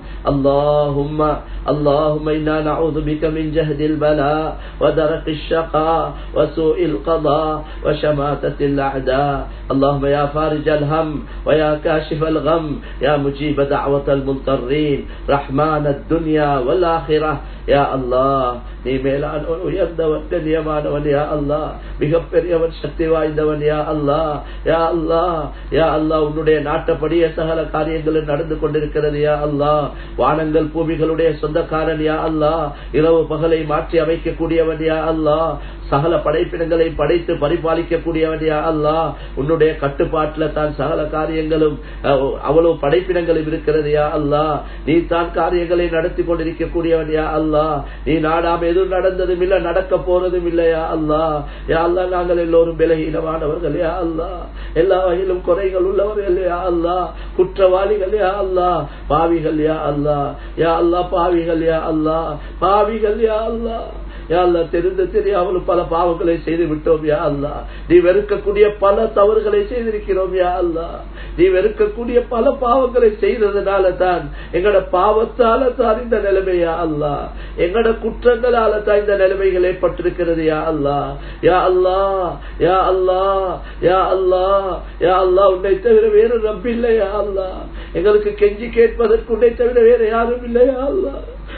اللهم اللهم إنا نعوذ بك من جهد البلاء ودرك الشقاء وسوء القضاء وشماتة الأعداء اللهم يا فارج الهم ويا كاشف الغم يا مجيب دعوة المضطرين رحمن الدنيا والآخرة يا الله நீ மேலானவன் உயர்ந்தவன் கண்ணியமானவன் யா அல்லா மிகப்பெரியவன் சக்தி வாய்ந்தவன் யா அல்லா யா அல்லா யா அல்லா உன்னுடைய நாட்டப்படியே சகல காரியங்களும் நடந்து கொண்டிருக்கிறது யா அல்லா வானங்கள் பூமிகளுடைய சொந்தக்காரன் யா அல்லா இரவு பகலை மாற்றி அமைக்கக்கூடியவன் யா அல்லா சகல படைப்பினங்களை படைத்து பரிபாலிக்கக்கூடியவன் யா அல்லா உன்னுடைய கட்டுப்பாட்டுல தான் சகல காரியங்களும் அஹ், அவ்வளவு படைப்பினங்களும் இருக்கிறது யா அல்லா நீ தான் காரியங்களை நடத்தி கொண்டிருக்கக்கூடியவன் யா அல்லா நீ நாடாம எதுவும் நடந்ததும் இல்ல நடக்க போறதும் இல்லையா அல்லா யா அல்லா நாங்கள் எல்லோரும் விலகீனமானவர்கள் யா அல்லா எல்லா வகையிலும் குறைகள் உள்ளவர்கள் யா அல்லா குற்றவாளிகள் யா அல்லா பாவிகள் யா அல்லா யா அல்லா பாவிகள் யா அல்லா பாவிகள் யா அல்லா யா அல்லா தெரிந்து தெரியாமலும் பல பாவங்களை செய்து விட்டோம் யா அல்லா நீ வெறுக்கக்கூடிய பல தவறுகளை செய்திருக்கிறோம் யா அல்லா நீ வெறுக்கக்கூடிய பல பாவங்களை செய்ததுனால தான் எங்கட பாவத்தால தான் இந்த நிலைமையா அல்லா எங்கட குற்றங்களால தான் இந்த நிலைமைகள் ஏற்பட்டிருக்கிறது யா அல்லா யா அல்லா யா அல்லா யா அல்லா யா அல்லா உன்னை தவிர வேறு ரப்பில்லை யா அல்லா எங்களுக்கு கெஞ்சி கேட்பதற்கு உன்னை தவிர வேற யாரும் இல்லையா அல்லா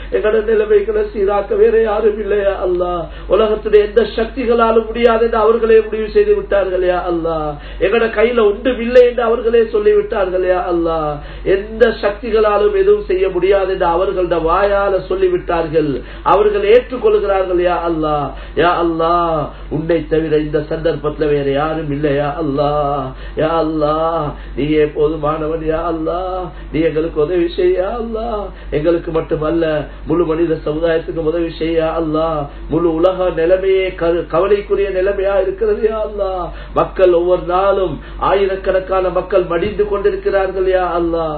எங்கட நிலைமைகளை சீராக்க வேற யாரும் இல்லையா அல்லா உலகத்துடைய எந்த சக்திகளாலும் முடியாது என்று அவர்களே முடிவு செய்து விட்டார்களே அல்லா எங்கட கையில ஒன்றும் இல்லை என்று அவர்களே சொல்லிவிட்டார்களே அல்லா எந்த சக்திகளாலும் எதுவும் செய்ய முடியாது என்று அவர்களோட வாயால சொல்லிவிட்டார்கள் அவர்கள் ஏற்றுக்கொள்கிறார்கள் யா அல்லா யா அல்லா உன்னை தவிர இந்த சந்தர்ப்பத்தில் வேற யாரும் இல்லையா அல்லா யா அல்லா நீயே போதுமானவன் யா அல்லா நீ எங்களுக்கு உதவி செய்யா அல்லா எங்களுக்கு மட்டுமல்ல முழு மனித சமுதாயத்துக்கு உதவி செய்யா அல்லா முழு உலக நிலைமையே கவலைக்குரிய நிலைமையா இருக்கிறது யா அல்லா மக்கள் ஒவ்வொரு நாளும் ஆயிரக்கணக்கான மக்கள் மடிந்து கொண்டிருக்கிறார்கள் யா அல்லா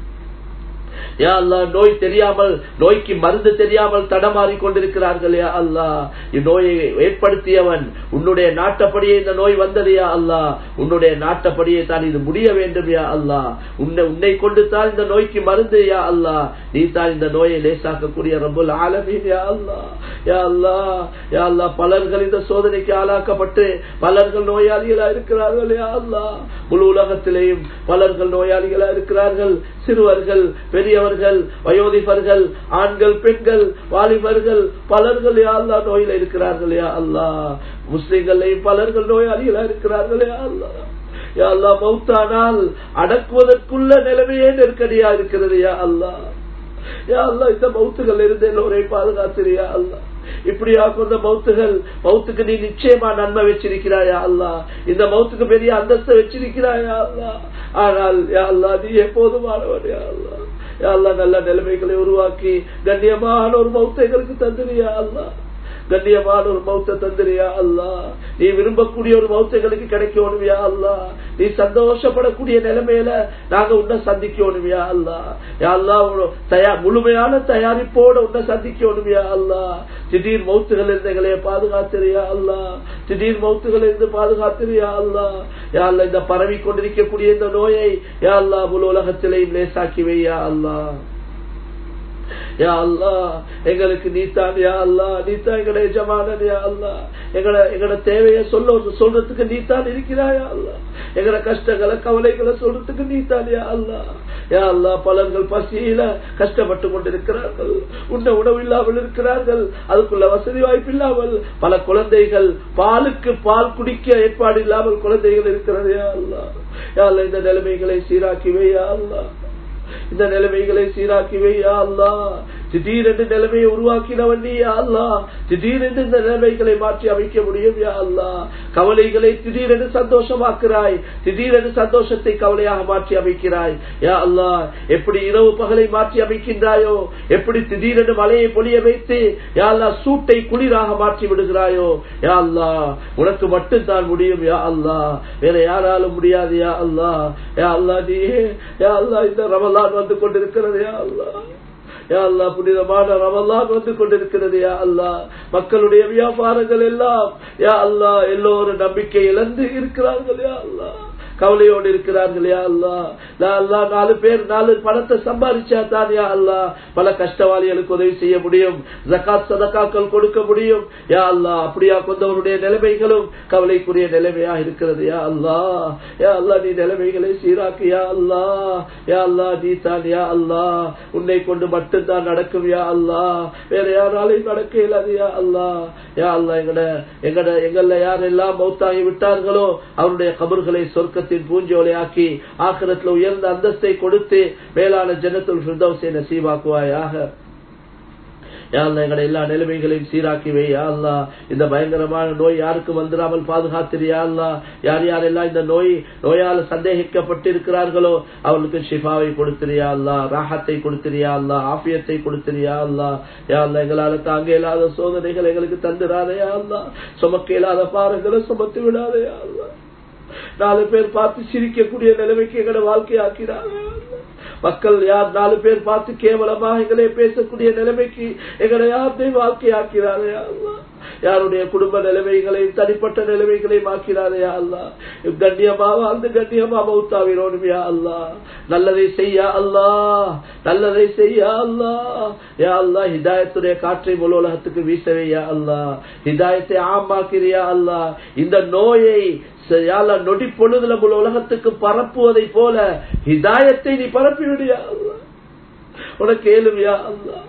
யா அல்லா நோய் தெரியாமல் நோய்க்கு மருந்து தெரியாமல் தடமாறி கொண்டிருக்கிறார்கள் யா அல்லா இந்நோயை ஏற்படுத்தியவன் உன்னுடைய நாட்டப்படியே இந்த நோய் வந்தது யா அல்லா உன்னுடைய நாட்டப்படியே தான் இது முடிய வேண்டும் யா அல்லா உன்னை உன்னை கொண்டு தான் இந்த நோய்க்கு மருந்து யா அல்லா நீ தான் இந்த நோயை லேசாக்கக்கூடிய ரபுல் ஆலமீன் யா அல்லா யா அல்லா யா அல்லா பலர்கள் இந்த சோதனைக்கு ஆளாக்கப்பட்டு பலர்கள் நோயாளிகளா இருக்கிறார்கள் யா அல்லா முழு உலகத்திலேயும் பலர்கள் நோயாளிகளா இருக்கிறார்கள் சிறுவர்கள் பெரியவர்கள் வயோதிபர்கள் ஆண்கள் பெண்கள் வாலிபர்கள் பலர்கள் யா அல்லா நோயில இருக்கிறார்கள் யா அல்லா முஸ்லிம்களையும் பலர்கள் நோயாளிகளா இருக்கிறார்கள் யா அல்லா யா அல்லா மௌத்தானால் அடக்குவதற்குள்ள நிலைமையே நெருக்கடியா இருக்கிறது யா அல்லா யா அல்லா இந்த மௌத்துகள் இருந்து எல்லோரையும் பாதுகாத்திரியா அல்லா இப்படியா கொண்ட மௌத்துகள் மௌத்துக்கு நீ நிச்சயமா நன்மை வச்சிருக்கிறாயா அல்லா இந்த மௌத்துக்கு பெரிய அந்தஸ்தை வச்சிருக்கிறாயா அல்லா ஆனால் யா அல்லா நீ எப்போதுமானவன் யா அல்லா யா அல்லா நல்ல நிலைமைகளை உருவாக்கி கண்ணியமான ஒரு மௌத்தைகளுக்கு தந்துறியா அல்லா கண்ணியமான ஒரு மௌத்த தந்திரியா அல்லா நீ விரும்பக்கூடிய ஒரு மௌத்தைகளுக்கு கிடைக்கணுமியா அல்லா நீ சந்தோஷப்படக்கூடிய நிலைமையில நாங்க உன்னை சந்திக்கணுமியா அல்லா யா அல்லா தயார் முழுமையான தயாரிப்போட உன்னை சந்திக்கணுமியா அல்லா திடீர் மௌத்துகள் இருந்து எங்களைய பாதுகாத்திரியா அல்லா திடீர் மௌத்துகள் இருந்து பாதுகாத்திரியா அல்லா யா அல்லா இந்த பரவி கொண்டிருக்கக்கூடிய இந்த நோயை யா அல்லா முழு உலகத்திலையும் லேசாக்கி வையா அல்லா யா அல்லா எங்களுக்கு நீத்தான் யா அல்லா நீத்தான் எங்கட எஜமானன் யா அல்லா எங்கட எங்கட தேவையை சொல்ல சொல்றதுக்கு நீத்தான் இருக்கிறாயா அல்லா எங்கட கஷ்டங்களை கவலைகளை சொல்றதுக்கு நீத்தான் யா அல்லா யா அல்லா பலர்கள் பசியில கஷ்டப்பட்டு கொண்டிருக்கிறார்கள் உன்ன உணவு இல்லாமல் இருக்கிறார்கள் அதுக்குள்ள வசதி வாய்ப்பு இல்லாமல் பல குழந்தைகள் பாலுக்கு பால் குடிக்க ஏற்பாடு இல்லாமல் குழந்தைகள் இருக்கிறது யா அல்லா யா அல்லா இந்த நிலைமைகளை சீராக்கி வையா அல்லா இந்த நிலைமைகளை சீராக்கி வையா அல்லா திடீரென்று நிலைமையை உருவாக்கினவன் நீ அல்லா திடீரென்று இந்த நிலைமைகளை மாற்றி அமைக்க முடியும் யா அல்லா கவலைகளை திடீரென்று சந்தோஷமாக்குறாய் திடீரென்று சந்தோஷத்தை கவலையாக மாற்றி அமைக்கிறாய் யா அல்லா எப்படி இரவு பகலை மாற்றி அமைக்கின்றாயோ எப்படி திடீரென்று மலையை பொழிய வைத்து யா அல்லா சூட்டை குளிராக மாற்றி விடுகிறாயோ யா அல்லா உனக்கு மட்டும்தான் முடியும் யா அல்லா வேற யாராலும் முடியாது யா அல்லா யா அல்லா நீ யா அல்லா இந்த ரமலான் வந்து கொண்டிருக்கிறது யா அல்லா யா அல்லா புனிதமான ரமலான் வந்து கொண்டிருக்கிறது யா அல்லா மக்களுடைய வியாபாரங்கள் எல்லாம் யா அல்லா எல்லோரும் நம்பிக்கை இழந்து இருக்கிறார்கள் யா அல்லா கவலையோடு இருக்கிறார்கள் யா அல்லா அல்லா நாலு பேர் நாலு பணத்தை சம்பாதிச்சா தான் யா அல்லா பல கஷ்டவாளிகளுக்கு உதவி செய்ய முடியும் ஜக்காத் சதக்காக்கள் கொடுக்க முடியும் யா அல்லா அப்படியா கொண்டவருடைய நிலைமைகளும் கவலைக்குரிய நிலைமையா இருக்கிறது யா அல்லா யா அல்லா நீ நிலைமைகளை சீராக்கு யா அல்லா யா அல்லா நீ தான் யா அல்லா உன்னை கொண்டு மட்டும்தான் நடக்கும் யா அல்லா வேற யாராலையும் நடக்க இயலாது யா அல்லா யா அல்லா எங்கட எங்கட எங்கள்ல யாரெல்லாம் மௌத்தாகி விட்டார்களோ அவருடைய கபர்களை சொர்க்கத்தில் சொர்க்கத்தின் பூஞ்சோலையாக்கி ஆக்கிரத்தில் உயர்ந்த அந்தஸ்தை கொடுத்து மேலான ஜனத்துல் ஃபிர்தௌஸை நசீவாக்குவாயாக எங்களை எல்லா நிலைமைகளையும் சீராக்கி வை அல்லா இந்த பயங்கரமான நோய் யாருக்கு வந்துடாமல் பாதுகாத்திரியா அல்லா யார் யாரெல்லாம் இந்த நோய் நோயால் சந்தேகிக்கப்பட்டிருக்கிறார்களோ அவர்களுக்கு ஷிஃபாவை கொடுத்திரியா அல்லா ராகத்தை கொடுத்திரியா அல்லா ஆபியத்தை கொடுத்திரியா அல்லா யா அல்லா எங்களால தாங்க இல்லாத சோதனைகள் எங்களுக்கு தந்துடாதையா அல்லா சுமக்க இல்லாத பாரங்களை சுமத்து விடாதையா அல்லா நாலு பேர் பார்த்து சிரிக்கக்கூடிய நிலைமைக்கு எங்களோட வாழ்க்கையாக்கிறாங்க மக்கள் யார் நாலு பேர் பார்த்து கேவலமாக எங்களை பேசக்கூடிய நிலைமைக்கு எங்களை யார்தையும் வாழ்க்கையாக்கிறாரே அல்லா யாருடைய குடும்ப நிலைமைகளையும் தனிப்பட்ட நிலைமைகளையும் ஆக்கிறாரையா அல்லா கண்ணியமா வாழ்ந்து கண்ணியமா மௌத்தாவினோடும் யா அல்லா நல்லதை செய்யா அல்லா நல்லதை செய்யா அல்லா யா அல்லா ஹிதாயத்துடைய காற்றை முழு உலகத்துக்கு வீசவே யா அல்லா ஹிதாயத்தை ஆமாக்கிறியா அல்லா இந்த நோயை யாழ நொடி பொழுதுல முழு உலகத்துக்கு பரப்புவதை போல ஹிதாயத்தை நீ பரப்பி விடியா அல்லா உனக்கு ஏழுமையா அல்லா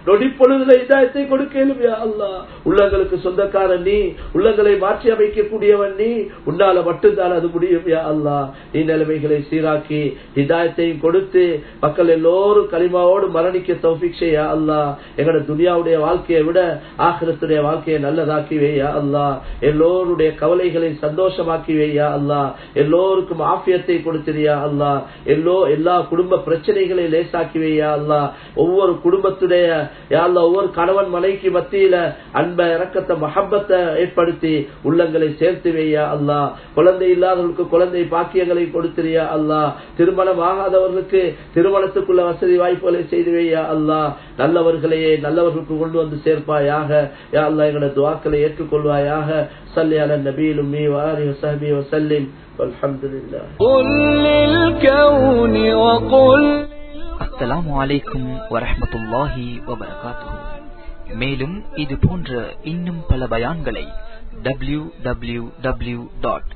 நொடி பொழுதுல இதாயத்தை கொடுக்கலும் யா அல்லா உள்ளங்களுக்கு சொந்தக்காரன் நீ உள்ளங்களை மாற்றி அமைக்கக்கூடியவன் நீ உன்னால மட்டும்தான் அது முடியும் யா அல்லா நீ நிலைமைகளை சீராக்கி ஹிதாயத்தையும் கொடுத்து மக்கள் எல்லோரும் கலிமாவோடு மரணிக்க தௌபிக் செய்யா அல்லா எங்களோட துனியாவுடைய வாழ்க்கையை விட ஆகிரத்துடைய வாழ்க்கையை நல்லதாக்கி வையா அல்லா எல்லோருடைய கவலைகளை சந்தோஷமாக்கி வையா அல்லா எல்லோருக்கும் ஆபியத்தை கொடுத்திரியா அல்லா எல்லோ எல்லா குடும்ப பிரச்சனைகளை லேசாக்கி வையா அல்லா ஒவ்வொரு குடும்பத்துடைய யாழ்லா ஒவ்வொரு கணவன் மனைக்கு மத்தியில அன்ப இறக்கத்தை மஹப்பத்தை ஏற்படுத்தி உள்ளங்களை சேர்த்து வையா அல்லா குழந்தை இல்லாதவர்களுக்கு குழந்தை பாக்கியங்களை கொடுத்திரியா அல்லா திருமணம் ஆகாதவர்களுக்கு திருமணத்துக்குள்ள வசதி வாய்ப்புகளை செய்து வையா அல்லா நல்லவர்களையே நல்லவர்களுக்கு கொண்டு வந்து சேர்ப்பாயாக யா அல்லா எங்களோட துவாக்களை ஏற்றுக்கொள்வாயாக صلي على النبي الأمي وآله وصحبه وسلم والحمد لله قل للكون وقل அஸ்ஸலாமு அலைக்கும் வரஹ்மத்துல்லாஹி வபரகாத்துஹு மேலும் இது போன்ற இன்னும் பல பயான்களை டபிள்யூ டபிள்யூ டபிள்யூ டாட்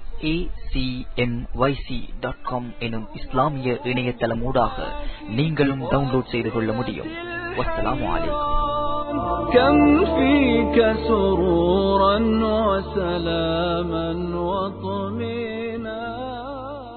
எனும் இஸ்லாமிய இணையதளமூடாக நீங்களும் டவுன்லோட் செய்து கொள்ள முடியும் வஸ்ஸலாமு அலைக்கும் كم فيك سرورا وسلاما وطمئنا